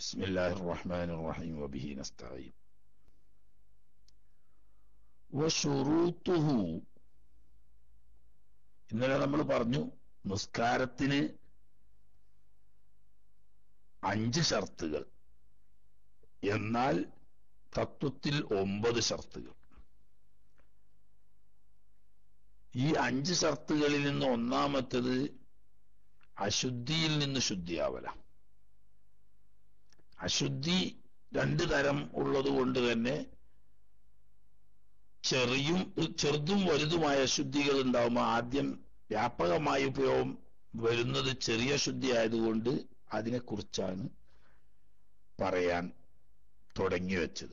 بسم الله الرحمن الرحيم وبه نستعين وشروطه ഇന്നലെ നമ്മൾ പറഞ്ഞു നിസ്കാരത്തിന് അഞ്ച് ഷർത്തുകൾ എന്നാൽ തത്വത്തിൽ ഒമ്പത് ഷർത്തുകൾ ഈ അഞ്ച് ഷർത്തുകളിൽ നിന്ന് ഒന്നാമത്തത് അശുദ്ധിയിൽ നിന്ന് ശുദ്ധിയാവല അശുദ്ധി രണ്ടു തരം ഉള്ളത് കൊണ്ട് തന്നെ ചെറിയും ചെറുതും വലുതുമായ അശുദ്ധികൾ ഉണ്ടാവുമ്പോൾ ആദ്യം വ്യാപകമായ ഉപയോഗം വരുന്നത് ചെറിയ ശുദ്ധി ആയതുകൊണ്ട് അതിനെക്കുറിച്ചാണ് പറയാൻ തുടങ്ങി വെച്ചത്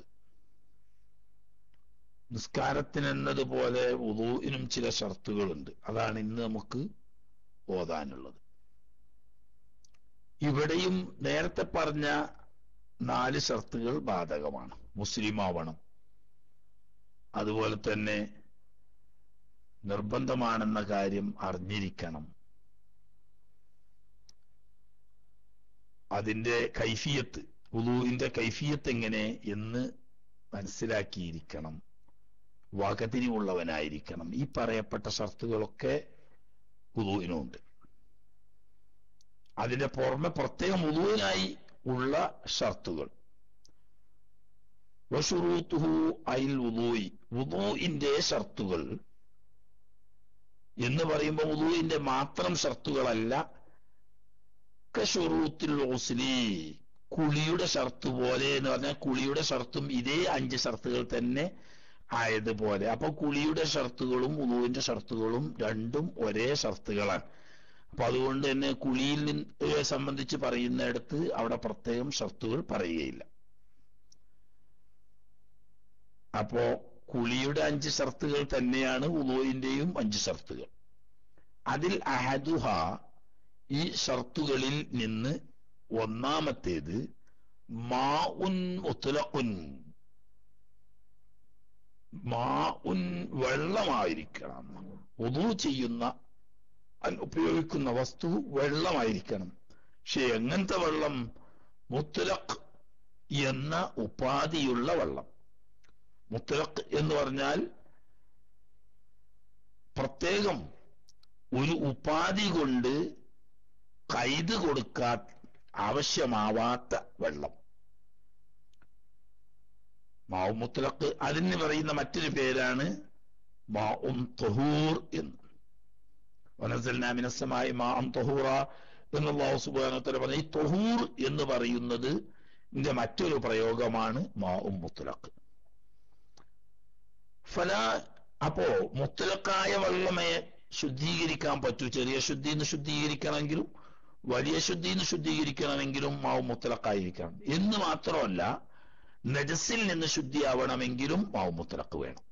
നിസ്കാരത്തിനെന്നതുപോലെ ഉദൂവിനും ചില ഷർത്തുകളുണ്ട് അതാണ് ഇന്ന് നമുക്ക് ഓതാനുള്ളത് ഇവിടെയും നേരത്തെ പറഞ്ഞ നാല് ഷർത്തുകൾ ബാധകമാണ് മുസ്ലിം ആവണം അതുപോലെ തന്നെ നിർബന്ധമാണെന്ന കാര്യം അറിഞ്ഞിരിക്കണം അതിന്റെ കൈഫിയത്ത് ഉലൂവിന്റെ കൈഫിയത്ത് എങ്ങനെ എന്ന് മനസ്സിലാക്കിയിരിക്കണം വകതിരിവുള്ളവനായിരിക്കണം ഈ പറയപ്പെട്ട ഷർത്തുകളൊക്കെ ഉലൂവിനുണ്ട് അതിന്റെ പുറമെ പ്രത്യേകം ഉലൂവിനായി ഉള്ള ഷർത്തുകൾ വഷുറൂത്തുഹു അയിൽ ഉദൂയി ഉദൂഇന്റെ ഷർത്തുകൾ എന്ന് പറയുമ്പോൾ ഉദൂഇന്റെ മാത്രം ഷർത്തുകളല്ല കഷുറൂത്തിൽ ഓസ്ലി കുളിയുടെ ഷർത്ത് പോലെ എന്ന് പറഞ്ഞാൽ കുളിയുടെ ഷർത്തും ഇതേ അഞ്ച് ഷർത്തുകൾ തന്നെ ആയതുപോലെ അപ്പൊ കുളിയുടെ ഷർത്തുകളും ഉദൂവിന്റെ ഷർത്തുകളും രണ്ടും ഒരേ ഷർത്തുകളാണ് അപ്പൊ അതുകൊണ്ട് തന്നെ കുളിയിൽ നിന്ന് സംബന്ധിച്ച് പറയുന്നിടത്ത് അവിടെ പ്രത്യേകം ഷർത്തുകൾ പറയുകയില്ല അപ്പോ കുളിയുടെ അഞ്ച് ഷർത്തുകൾ തന്നെയാണ് ഉദോയിന്റെയും അഞ്ച് ഷർത്തുകൾ അതിൽ അഹദുഹ ഈ ഷർത്തുകളിൽ നിന്ന് ഒന്നാമത്തേത് മാ ഉൻ മുത്തലഉൻ മാ ഉൻ വെള്ളമായിരിക്കണം ഉദു ചെയ്യുന്ന ഉപയോഗിക്കുന്ന വസ്തു വെള്ളമായിരിക്കണം പക്ഷെ എങ്ങനത്തെ വെള്ളം മുത്തലഖ് എന്ന ഉപാധിയുള്ള വെള്ളം മുത്തലഖ് എന്ന് പറഞ്ഞാൽ പ്രത്യേകം ഒരു ഉപാധി കൊണ്ട് കൈത് കൊടുക്കാൻ ആവശ്യമാവാത്ത വെള്ളം മാവും മുത്തലഖ് അതിന് പറയുന്ന മറ്റൊരു പേരാണ് മാഉം തൊഹൂർ എന്ന് വനസൽനാമിനസമായി മാം തൊഹൂറ എന്നുള്ള സുബാനോത്തര പറഞ്ഞ ഈ തൊഹൂർ എന്ന് പറയുന്നത് ഇതിന്റെ മറ്റൊരു പ്രയോഗമാണ് മാഉം മുത്തലഖ് ഫല അപ്പോ മുത്തലക്കായ വെള്ളമേ ശുദ്ധീകരിക്കാൻ പറ്റൂ ചെറിയ ശുദ്ധിന്ന് ശുദ്ധീകരിക്കണമെങ്കിലും വലിയ ശുദ്ധിന്ന് ശുദ്ധീകരിക്കണമെങ്കിലും മാവ് മുത്തലക്കായിരിക്കണം എന്ന് മാത്രമല്ല നജസിൽ നിന്ന് ശുദ്ധിയാവണമെങ്കിലും മാവ് മുത്തലക്ക് വേണം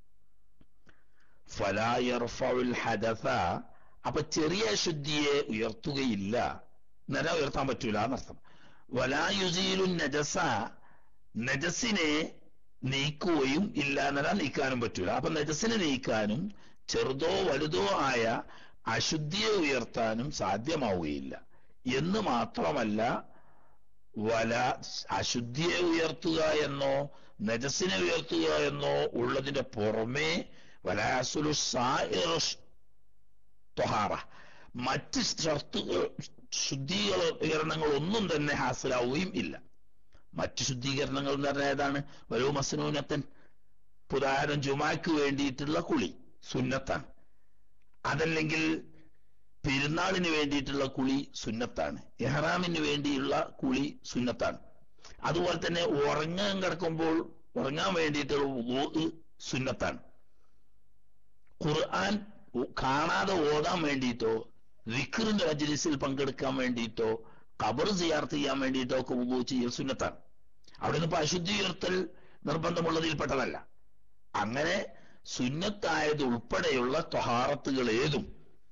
ഫലായർഫുൽ ഹദസ അപ്പൊ ചെറിയ ശുദ്ധിയെ ഉയർത്തുകയില്ല നില ഉയർത്താൻ പറ്റൂല എന്നർത്ഥം വലായുസീലു നജസ നജസിനെ നീക്കുകയും ഇല്ല എന്നല്ല നീക്കാനും പറ്റൂല അപ്പൊ നജസിനെ നീക്കാനും ചെറുതോ വലുതോ ആയ അശുദ്ധിയെ ഉയർത്താനും സാധ്യമാവുകയില്ല എന്ന് മാത്രമല്ല വല അശുദ്ധിയെ ഉയർത്തുക എന്നോ നജസിനെ ഉയർത്തുക എന്നോ ഉള്ളതിന്റെ പുറമേ വലാസുലു തൊഹാറ മറ്റ് ഷർത്തുകൾ ശുദ്ധീകരണങ്ങൾ ഒന്നും തന്നെ ഹാസിലാവുകയും ഇല്ല മറ്റു ശുദ്ധീകരണങ്ങൾ എന്ന് പറഞ്ഞാൽ ഏതാണ് വലോ മസനൂനത്തൻ പുതാരം ജുമാക്ക് വേണ്ടിയിട്ടുള്ള കുളി സുന്നത്താണ് അതല്ലെങ്കിൽ പെരുന്നാളിന് വേണ്ടിയിട്ടുള്ള കുളി സുന്നത്താണ് എഹ്റാമിന് വേണ്ടിയുള്ള കുളി സുന്നത്താണ് അതുപോലെ തന്നെ ഉറങ്ങാൻ കിടക്കുമ്പോൾ ഉറങ്ങാൻ വേണ്ടിയിട്ടുള്ള സുന്നത്താണ് ഖുർആൻ കാണാതെ ഓതാൻ വേണ്ടിയിട്ടോ വിക്റിന്റെ മജ്ലിസിൽ പങ്കെടുക്കാൻ വേണ്ടിയിട്ടോ ഖബർ സിയാർത്ത് ചെയ്യാൻ വേണ്ടിയിട്ടോ ഒക്കെ ഉദു ചെയ്യൽ സുന്നത്താണ് അവിടെ നിന്ന് അശുദ്ധി ഉയർത്തൽ നിർബന്ധമുള്ളതിൽപ്പെട്ടതല്ല അങ്ങനെ സുന്നത്തായത് ഉൾപ്പെടെയുള്ള ത്വഹാറത്തുകൾ ഏതും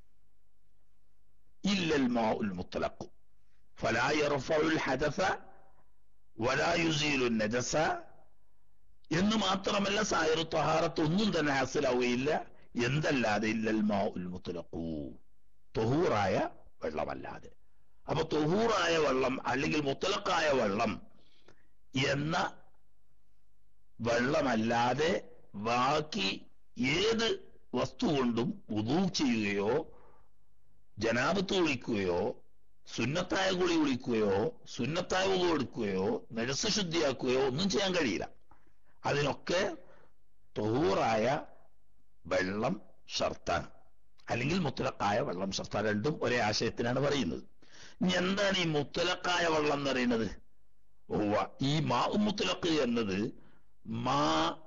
ഇല്ലൽ മാഉൽ മുത്തലഖു ഫലാ യർഫഉൽ ഹദസ വലാ യുസീലു നജസ എന്ന് മാത്രമല്ല സായറു ത്വഹാറത്ത് ഒന്നും തന്നെ ഹാസിലാവുകയില്ല എന്തല്ലാതെ ഇല്ലൽ മാഉൽ മുത്തലഖു തൊഹൂറായ വെള്ളമല്ലാതെ അപ്പൊ തൊഹൂറായ വെള്ളം അല്ലെങ്കിൽ മുത്തലക്കായ വെള്ളം എന്ന വെള്ളമല്ലാതെ ബാക്കി ഏത് വസ്തു കൊണ്ടും ഉദൂ ചെയ്യുകയോ ജനാപത്ത് കുളിക്കുകയോ സുന്നത്തായ കുളി കുളിക്കുകയോ സുന്നത്തായ ഉതു എടുക്കുകയോ നെഴസ് ശുദ്ധിയാക്കുകയോ ഒന്നും ചെയ്യാൻ കഴിയില്ല അതിനൊക്കെ തൊഹൂറായ വെള്ളം ഷർത്താണ് അല്ലെങ്കിൽ മുത്തലക്കായ വെള്ളം ഷർത്ത രണ്ടും ഒരേ ആശയത്തിനാണ് പറയുന്നത് ഇനി എന്താണ് ഈ മുത്തലക്കായ വെള്ളം എന്ന് പറയുന്നത് ഓവ ഈ മാ മുത്തലക്ക് എന്നത് മാ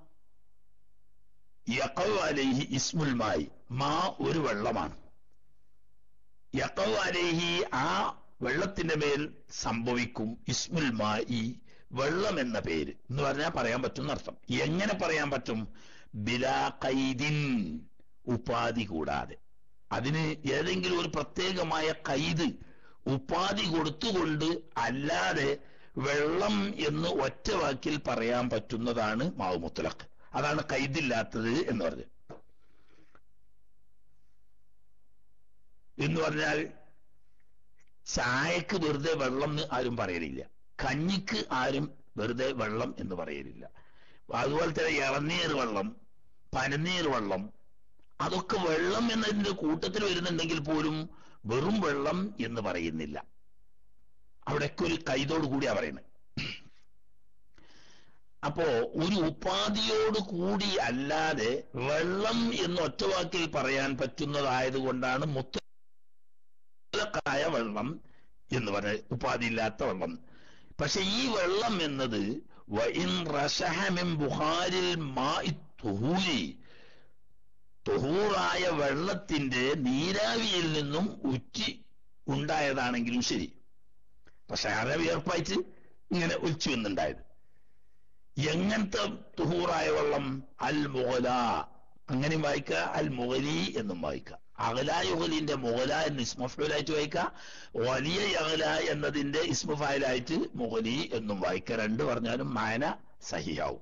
യഖവ് അലൈഹി ഇസ്മുൽ മായി മാ ഒരു വെള്ളമാണ് യഖവ് അലൈഹി ആ വെള്ളത്തിന്റെ മേൽ സംഭവിക്കും ഇസ്മുൽ മായി വെള്ളം എന്ന പേര് എന്ന് പറഞ്ഞാൽ പറയാൻ പറ്റും എന്നർത്ഥം എങ്ങനെ പറയാൻ പറ്റും ബിലാ കൈദിൻ ഉപാധി കൂടാതെ അതിന് ഏതെങ്കിലും ഒരു പ്രത്യേകമായ കൈത് ഉപാധി കൊടുത്തുകൊണ്ട് അല്ലാതെ വെള്ളം എന്ന് ഒറ്റ വാക്കിൽ പറയാൻ പറ്റുന്നതാണ് മാവ് മുത്തലക്ക് അതാണ് കൈതില്ലാത്തത് എന്ന് പറഞ്ഞത് എന്ന് പറഞ്ഞാൽ ചായക്ക് വെറുതെ വെള്ളം എന്ന് ആരും പറയലില്ല കഞ്ഞിക്ക് ആരും വെറുതെ വെള്ളം എന്ന് പറയലില്ല അതുപോലെ തന്നെ ഇളനീർ വെള്ളം പനനീർ വെള്ളം അതൊക്കെ വെള്ളം എന്നതിന്റെ കൂട്ടത്തിൽ വരുന്നുണ്ടെങ്കിൽ പോലും വെറും വെള്ളം എന്ന് പറയുന്നില്ല അവിടെയൊക്കെ ഒരു കൈതോട് കൂടിയാ പറയുന്നത് അപ്പോ ഒരു ഉപാധിയോട് കൂടി അല്ലാതെ വെള്ളം എന്ന് ഒറ്റവാക്കിൽ പറയാൻ പറ്റുന്നതായതുകൊണ്ടാണ് മുത്തലക്കായ വെള്ളം എന്ന് പറഞ്ഞ ഉപാധിയില്ലാത്ത വെള്ളം പക്ഷെ ഈ വെള്ളം എന്നത് ബുഹാരിൽ തുഹൂറായ വെള്ളത്തിന്റെ നീരാവിയിൽ നിന്നും ഉറ്റി ഉണ്ടായതാണെങ്കിലും ശരി പക്ഷെ ആരെ വിയർപ്പായിട്ട് ഇങ്ങനെ ഒലിച്ചു വന്നുണ്ടായത് എങ്ങനത്തെ തുഹൂറായ വെള്ളം അൽ മുഗല അങ്ങനെയും വായിക്കുക അൽ മുഗലി എന്നും വായിക്കുക അകല യുഗലിന്റെ മുഗല എന്ന് ഇസ്മഫലായിട്ട് വായിക്കുക വലിയ അകല എന്നതിന്റെ ഇസ്മഫായിലായിട്ട് മുഗലി എന്നും വായിക്കുക രണ്ട് പറഞ്ഞാലും മാന സഹിയാവും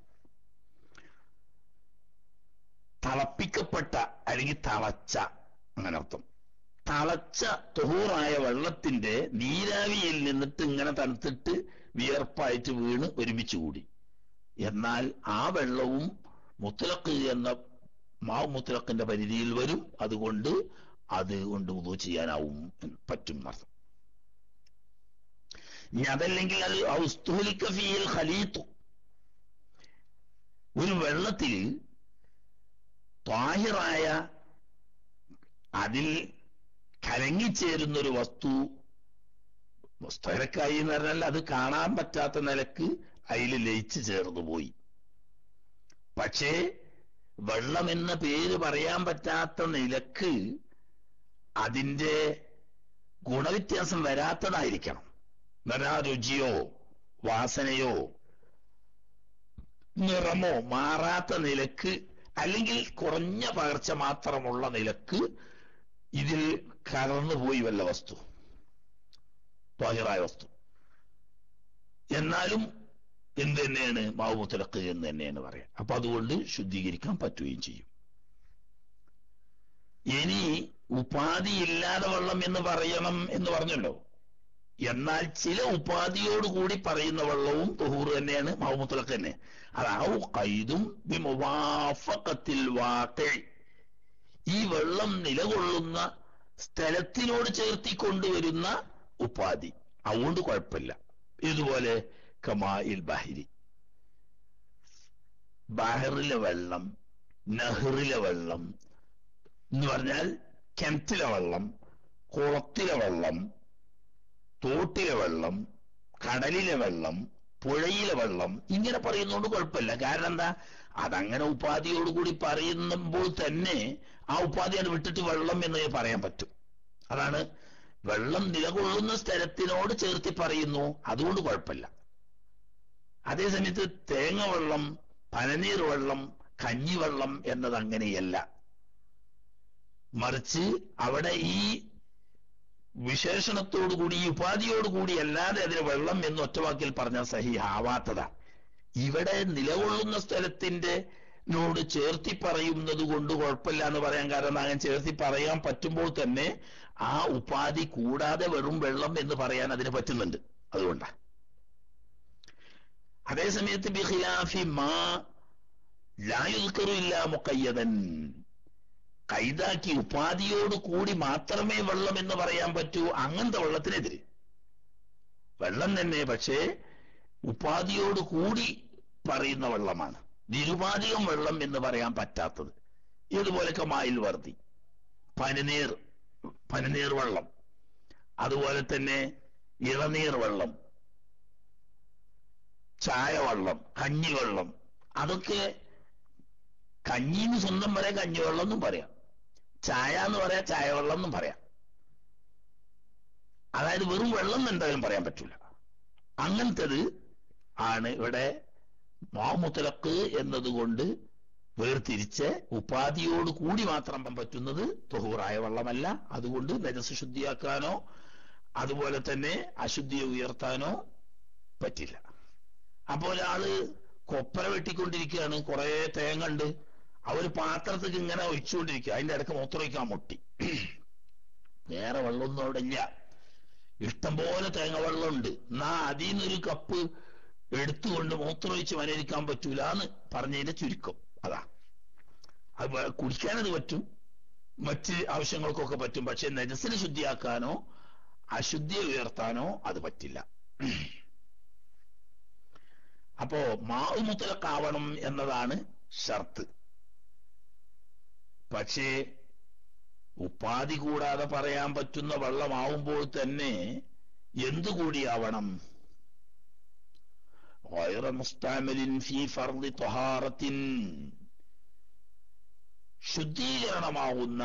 തളപ്പിക്കപ്പെട്ട അല്ലെങ്കിൽ തളച്ച അങ്ങനെ അർത്ഥം തളച്ച തുഹൂറായ വെള്ളത്തിന്റെ നീരാവിയിൽ നിന്നിട്ട് ഇങ്ങനെ തണുത്തിട്ട് വിയർപ്പായിട്ട് വീണ് ഒരുമിച്ച് കൂടി എന്നാൽ ആ വെള്ളവും മുത്തലക്ക് എന്ന മാവ് മുത്തലക്കിന്റെ പരിധിയിൽ വരും അതുകൊണ്ട് അത് കൊണ്ട് ഉദു ചെയ്യാനാവും പറ്റും എന്നർത്ഥം ഇനി അതല്ലെങ്കിൽ അത് ഔസ്തുലിക്കഫിയിൽ ഖലീത്തു ഒരു വെള്ളത്തിൽ താഹിറായ അതിൽ കലങ്ങിച്ചേരുന്ന ഒരു വസ്തു സ്ഥലക്കായി എന്ന് പറഞ്ഞാൽ അത് കാണാൻ പറ്റാത്ത നിലക്ക് അതിൽ ലയിച്ചു ചേർന്നു പോയി പക്ഷേ വെള്ളം എന്ന പേര് പറയാൻ പറ്റാത്ത നിലക്ക് അതിന്റെ ഗുണവ്യത്യാസം വരാത്തതായിരിക്കണം എന്നാ രുചിയോ വാസനയോ നിറമോ മാറാത്ത നിലക്ക് അല്ലെങ്കിൽ കുറഞ്ഞ പകർച്ച മാത്രമുള്ള നിലക്ക് ഇതിൽ കലർന്നുപോയി വല്ല വസ്തു ത്വാഹിറായ വസ്തു എന്നാലും എന്ത് തന്നെയാണ് മാവ് മുത്തലക്ക് എന്ന് തന്നെയാണ് പറയാം അപ്പൊ അതുകൊണ്ട് ശുദ്ധീകരിക്കാൻ പറ്റുകയും ചെയ്യും ഇനി ഉപാധിയില്ലാതെ വെള്ളം എന്ന് പറയണം എന്ന് പറഞ്ഞല്ലോ എന്നാൽ ചില ഉപാധിയോടുകൂടി പറയുന്ന വെള്ളവും തുഹൂർ തന്നെയാണ് മാവ് മുത്തലക്ക് തന്നെ അതാവു കൈതും ബിമുവാഫക്കത്തിൽ വാക്കേ ഈ വെള്ളം നിലകൊള്ളുന്ന സ്ഥലത്തിനോട് ചേർത്തി കൊണ്ടുവരുന്ന ഉപാധി അതുകൊണ്ട് കുഴപ്പമില്ല ഇതുപോലെ കമായിൽ ബാഹിരി ബാഹറിലെ വെള്ളം നഹറിലെ വെള്ളം എന്ന് പറഞ്ഞാൽ കിണറ്റിലെ വെള്ളം കുളത്തിലെ വെള്ളം തോട്ടിലെ വെള്ളം കടലിലെ വെള്ളം പുഴയിലെ വെള്ളം ഇങ്ങനെ പറയുന്നതുകൊണ്ട് കുഴപ്പമില്ല കാരണം എന്താ അതങ്ങനെ ഉപാധിയോടുകൂടി പറയുമ്പോൾ തന്നെ ആ ഉപാധി അത് വിട്ടിട്ട് വെള്ളം എന്ന് പറയാൻ പറ്റും അതാണ് വെള്ളം നിലകൊള്ളുന്ന സ്ഥലത്തിനോട് ചേർത്തി പറയുന്നു അതുകൊണ്ട് കുഴപ്പമില്ല അതേസമയത്ത് തേങ്ങ വെള്ളം പനനീർ വെള്ളം കഞ്ഞിവെള്ളം എന്നത് അങ്ങനെയല്ല മറിച്ച് അവിടെ ഈ വിശേഷണത്തോടുകൂടി ഈ ഉപാധിയോടുകൂടി അല്ലാതെ അതിന് വെള്ളം എന്ന് ഒറ്റവാക്കിൽ പറഞ്ഞാൽ സഹി ആവാത്തതാ ഇവിടെ നിലകൊള്ളുന്ന സ്ഥലത്തിന്റെ നോട് ചേർത്തി പറയുന്നത് കൊണ്ട് കുഴപ്പമില്ല എന്ന് പറയാൻ കാരണം അങ്ങനെ ചേർത്തി പറയാൻ പറ്റുമ്പോൾ തന്നെ ആ ഉപാധി കൂടാതെ വെറും വെള്ളം എന്ന് പറയാൻ അതിന് പറ്റുന്നുണ്ട് അതുകൊണ്ടാ അതേസമയത്ത് ബിഖിലാഫി മാ ലായുൽക്കറില്ല മുക്കയ്യതൻ കൈതാക്കി ഉപാധിയോട് കൂടി മാത്രമേ വെള്ളം എന്ന് പറയാൻ പറ്റൂ അങ്ങനത്തെ വെള്ളത്തിനെതിരെ വെള്ളം തന്നെ പക്ഷേ ഉപാധിയോട് കൂടി പറയുന്ന വെള്ളമാണ് നിരുപാധികം വെള്ളം എന്ന് പറയാൻ പറ്റാത്തത് ഇതുപോലൊക്കെ മായിൽ വർദ്ധി പനിനീർ പനിനീർ വെള്ളം അതുപോലെ തന്നെ ഇളനീർ വെള്ളം ചായ വെള്ളം കഞ്ഞിവെള്ളം അതൊക്കെ കഞ്ഞിന്ന് സ്വന്തം പറയാം കഞ്ഞിവെള്ളം എന്നും പറയാം ചായ എന്ന് പറയാം ചായ വെള്ളം എന്നും പറയാം അതായത് വെറും വെള്ളം എന്ന് എന്തായാലും പറയാൻ പറ്റൂല അങ്ങനത്തത് ആണ് ഇവിടെ മാമുത്തലക്ക് എന്നതുകൊണ്ട് വേർതിരിച്ച് ഉപാധിയോട് കൂടി മാത്രം പറ്റുന്നത് തൊഹൂറായ വെള്ളമല്ല അതുകൊണ്ട് നജസ് ശുദ്ധിയാക്കാനോ അതുപോലെ തന്നെ അശുദ്ധിയെ ഉയർത്താനോ പറ്റില്ല അപ്പൊ ഒരാള് കൊപ്പര വെട്ടിക്കൊണ്ടിരിക്കുകയാണ് കുറെ തേങ്ങ ഉണ്ട് അവര് പാത്രത്തിൽ ഇങ്ങനെ ഒഴിച്ചുകൊണ്ടിരിക്കുക അതിന്റെ ഇടയ്ക്ക് മൂത്രമൊഴിക്കാൻ മുട്ടി വേറെ വെള്ളമൊന്നും അവിടെ ഇല്ല ഇഷ്ടംപോലെ തേങ്ങ വെള്ളമുണ്ട് എന്നാ അതിൽ നിന്നൊരു കപ്പ് എടുത്തുകൊണ്ട് മൂത്രമൊഴിച്ച് വനരിക്കാൻ പറ്റൂല എന്ന് പറഞ്ഞതിന്റെ ചുരുക്കം അതാ അത് കുടിക്കാനത് പറ്റും മറ്റ് ആവശ്യങ്ങൾക്കൊക്കെ പറ്റും പക്ഷെ നജസിനെ ശുദ്ധിയാക്കാനോ അശുദ്ധിയെ ഉയർത്താനോ അത് പറ്റില്ല അപ്പോ മാവ് മുത്തലക്കാവണം എന്നതാണ് ഷർത്ത് പക്ഷേ ഉപാധി കൂടാതെ പറയാൻ പറ്റുന്ന വെള്ളമാവുമ്പോൾ തന്നെ എന്തുകൂടിയാവണം غير مستعمل في فرض طهارة ശുദ്ധീകരണമാവുന്ന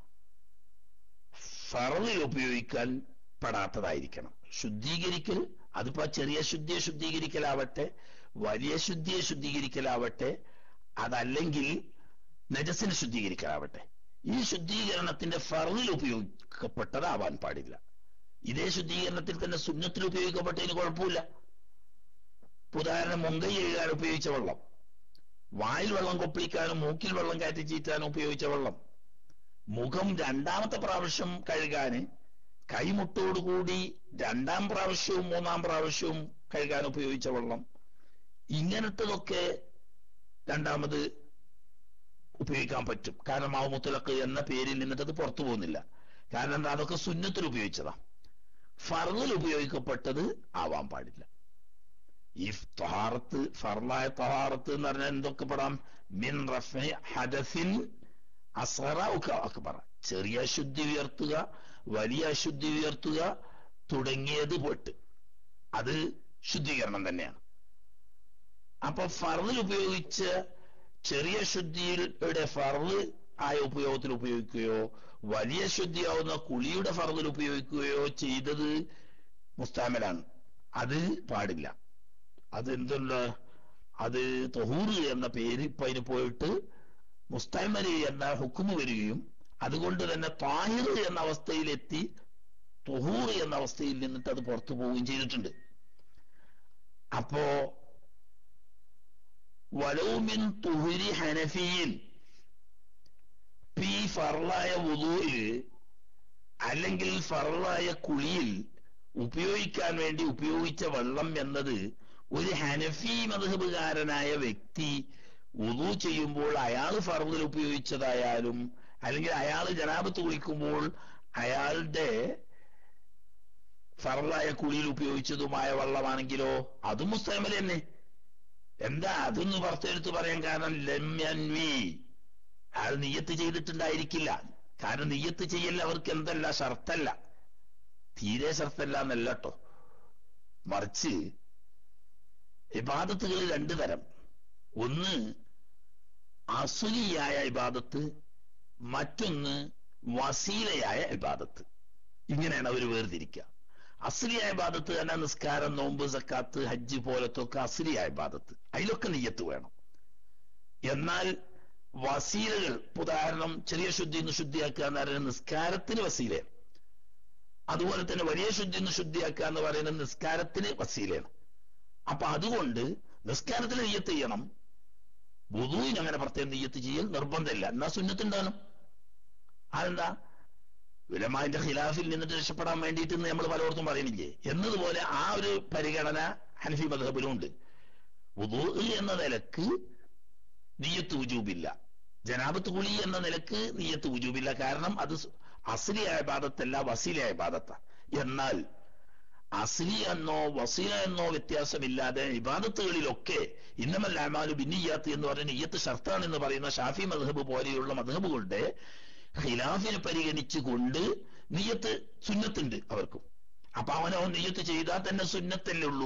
ഫറവിൽ ഉപയോഗിക്കാൻ പെടാത്തതായിരിക്കണം ശുദ്ധീകരിക്കൽ അതിപ്പോ ചെറിയ ശുദ്ധിയെ ശുദ്ധീകരിക്കലാവട്ടെ വലിയ ശുദ്ധിയെ ശുദ്ധീകരിക്കലാവട്ടെ അതല്ലെങ്കിൽ നജസിനെ ശുദ്ധീകരിക്കലാവട്ടെ ഈ ശുദ്ധീകരണത്തിന്റെ ഫറവിൽ ഉപയോഗിക്കപ്പെട്ടതാവാൻ പാടില്ല ഇതേ ശുദ്ധീകരണത്തിൽ തന്നെ സുന്നത്തിൽ ഉപയോഗിക്കപ്പെട്ടതിന് കുഴപ്പമില്ല ഉദാഹരണം മുങ്കൈ എഴുതാൻ ഉപയോഗിച്ച വെള്ളം വായിൽ വെള്ളം കൊപ്പിളിക്കാനും മൂക്കിൽ വെള്ളം കയറ്റി ചീറ്റാനും ഉപയോഗിച്ച വെള്ളം മുഖം രണ്ടാമത്തെ പ്രാവശ്യം കഴുകാന് കൈമുട്ടോടുകൂടി രണ്ടാം പ്രാവശ്യവും മൂന്നാം പ്രാവശ്യവും കഴുകാൻ ഉപയോഗിച്ച വെള്ളം ഇങ്ങനത്തതൊക്കെ രണ്ടാമത് ഉപയോഗിക്കാൻ പറ്റും കാരണം മാവുമുത്തലക്ക് എന്ന പേരിൽ നിന്നിട്ട് അത് പുറത്തു പോകുന്നില്ല കാരണം എന്താ അതൊക്കെ സുന്നത്തിൽ ഉപയോഗിച്ചതാ ഫർദിൽ ഉപയോഗിക്കപ്പെട്ടത് ആവാൻ പാടില്ല ഈ തഹാറത്ത് ഫർലായ തഹാറത്ത് എന്ന് പറഞ്ഞാൽ എന്തൊക്കെ പെടാം മിൻ റഫി ഹദസിൻ അസറ അക്ബറ ചെറിയ അശുദ്ധി ഉയർത്തുക വലിയ അശുദ്ധി ഉയർത്തുക തുടങ്ങിയത് പോട്ട് അത് ശുദ്ധീകരണം തന്നെയാണ് അപ്പൊ ഫർദിൽ ഉപയോഗിച്ച് ചെറിയ ശുദ്ധിയുടെ ഫർദ് ആയ ഉപയോഗത്തിൽ ഉപയോഗിക്കുകയോ വലിയ ശുദ്ധിയാവുന്ന കുളിയുടെ ഫർദിൽ ഉപയോഗിക്കുകയോ ചെയ്തത് മുസ്താമലാണ് അത് പാടില്ല അത് എന്തുണ്ട് അത് തൊഹൂറ് എന്ന പേര് ഇപ്പൊ അതിന് പോയിട്ട് മുസ്താമലി എന്ന ഹുക്കുമ് വരികയും അതുകൊണ്ട് തന്നെ താഹിർ എന്ന അവസ്ഥയിലെത്തി തൊഹൂർ എന്ന അവസ്ഥയിൽ നിന്നിട്ട് അത് പുറത്തു പോവുകയും ചെയ്തിട്ടുണ്ട് അപ്പോ വലവുമിൻ തുഹുരി ഹനഫിയിൽ ഈ ഫറലായ വുദൂയിൽ അല്ലെങ്കിൽ ഫറലായ കുളിയിൽ ഉപയോഗിക്കാൻ വേണ്ടി ഉപയോഗിച്ച വെള്ളം എന്നത് ഒരു ഹനഫി മധുഹബുകാരനായ വ്യക്തി ഉദു ചെയ്യുമ്പോൾ അയാൾ ഫർദിൽ ഉപയോഗിച്ചതായാലും അല്ലെങ്കിൽ അയാൾ ജനാപത്ത് കുളിക്കുമ്പോൾ അയാളുടെ ഫറലായ കുളിയിൽ ഉപയോഗിച്ചതുമായ വെള്ളമാണെങ്കിലോ അതും മുസ്തമൽ തന്നെ എന്താ അതൊന്ന് പുറത്തെടുത്ത് പറയാൻ കാരണം ലമ്യൻവി അയാൾ നിയ്യത്ത് ചെയ്തിട്ടുണ്ടായിരിക്കില്ല കാരണം നിയ്യത്ത് ചെയ്യൽ അവർക്ക് എന്തല്ല ഷർത്തല്ല തീരെ ഷർത്തല്ല എന്നല്ല കേട്ടോ മറിച്ച് ഇബാദത്തുകൾ രണ്ടു തരം ഒന്ന് അസുലിയായ ഇബാദത്ത് മറ്റൊന്ന് വസീലയായ ഇബാദത്ത് ഇങ്ങനെയാണ് അവർ വേർതിരിക്കുക അസ്ലിയായ ഇബാദത്ത് തന്നെ നിസ്കാരം നോമ്പ് സക്കാത്ത് ഹജ്ജ് പോലത്തൊക്കെ അസ്ലിയായ ഇബാദത്ത് അതിലൊക്കെ നെയ്യത്ത് വേണം എന്നാൽ വസീലകൾ ഉദാഹരണം ചെറിയ ശുദ്ധി എന്ന് ശുദ്ധിയാക്കുക എന്ന് പറയുന്നത് നിസ്കാരത്തിന് വസീലയാണ് അതുപോലെ തന്നെ വലിയ ശുദ്ധി എന്ന് ശുദ്ധിയാക്കുക എന്ന് പറയുന്നത് നിസ്കാരത്തിന് വസീലയാണ് അപ്പൊ അതുകൊണ്ട് നിസ്കാരത്തിൽ നെയ്യത്ത് ചെയ്യണം വുദൂവിന് അങ്ങനെ പ്രത്യേകം നെയ്യത്ത് ചെയ്യൽ നിർബന്ധമില്ല എന്നാ സുന്നത്തുണ്ടാകണം അതെന്താ വിലമാന്റെ ഖിലാഫിൽ നിന്നിട്ട് രക്ഷപ്പെടാൻ വേണ്ടിയിട്ട് നമ്മൾ പലയിടത്തും പറയുന്നില്ലേ എന്നതുപോലെ ആ ഒരു പരിഗണന ഹനഫി മധബിലുണ്ട് വുദൂ എന്ന നിലക്ക് നീയത്ത് ഉജൂബില്ല ജനാബത്ത് കുളി എന്ന നിലക്ക് നീയത്ത് ഉജൂബില്ല കാരണം അത് അസ്ലിയായ ബാധത്തല്ല വസീലയായ ബാധത്ത എന്നാൽ അസ്ലി എന്നോ വസീല എന്നോ വ്യത്യാസമില്ലാതെ ഇബാദത്തുകളിലൊക്കെ ഇന്നമല്ല അമാലു ബിന്നിയാത്ത് എന്ന് പറഞ്ഞ നെയ്യത്ത് ഷർത്താണ് എന്ന് പറയുന്ന ഷാഫി മധബ് പോലെയുള്ള മധബുകളുടെ ഖിലാഫിനെ പരിഗണിച്ചുകൊണ്ട് നെയ്യത്ത് സുന്നത്തുണ്ട് അവർക്കും അപ്പൊ അവനോ നെയ്യത്ത് ചെയ്താൽ തന്നെ സുന്നത്തല്ലേ ഉള്ളൂ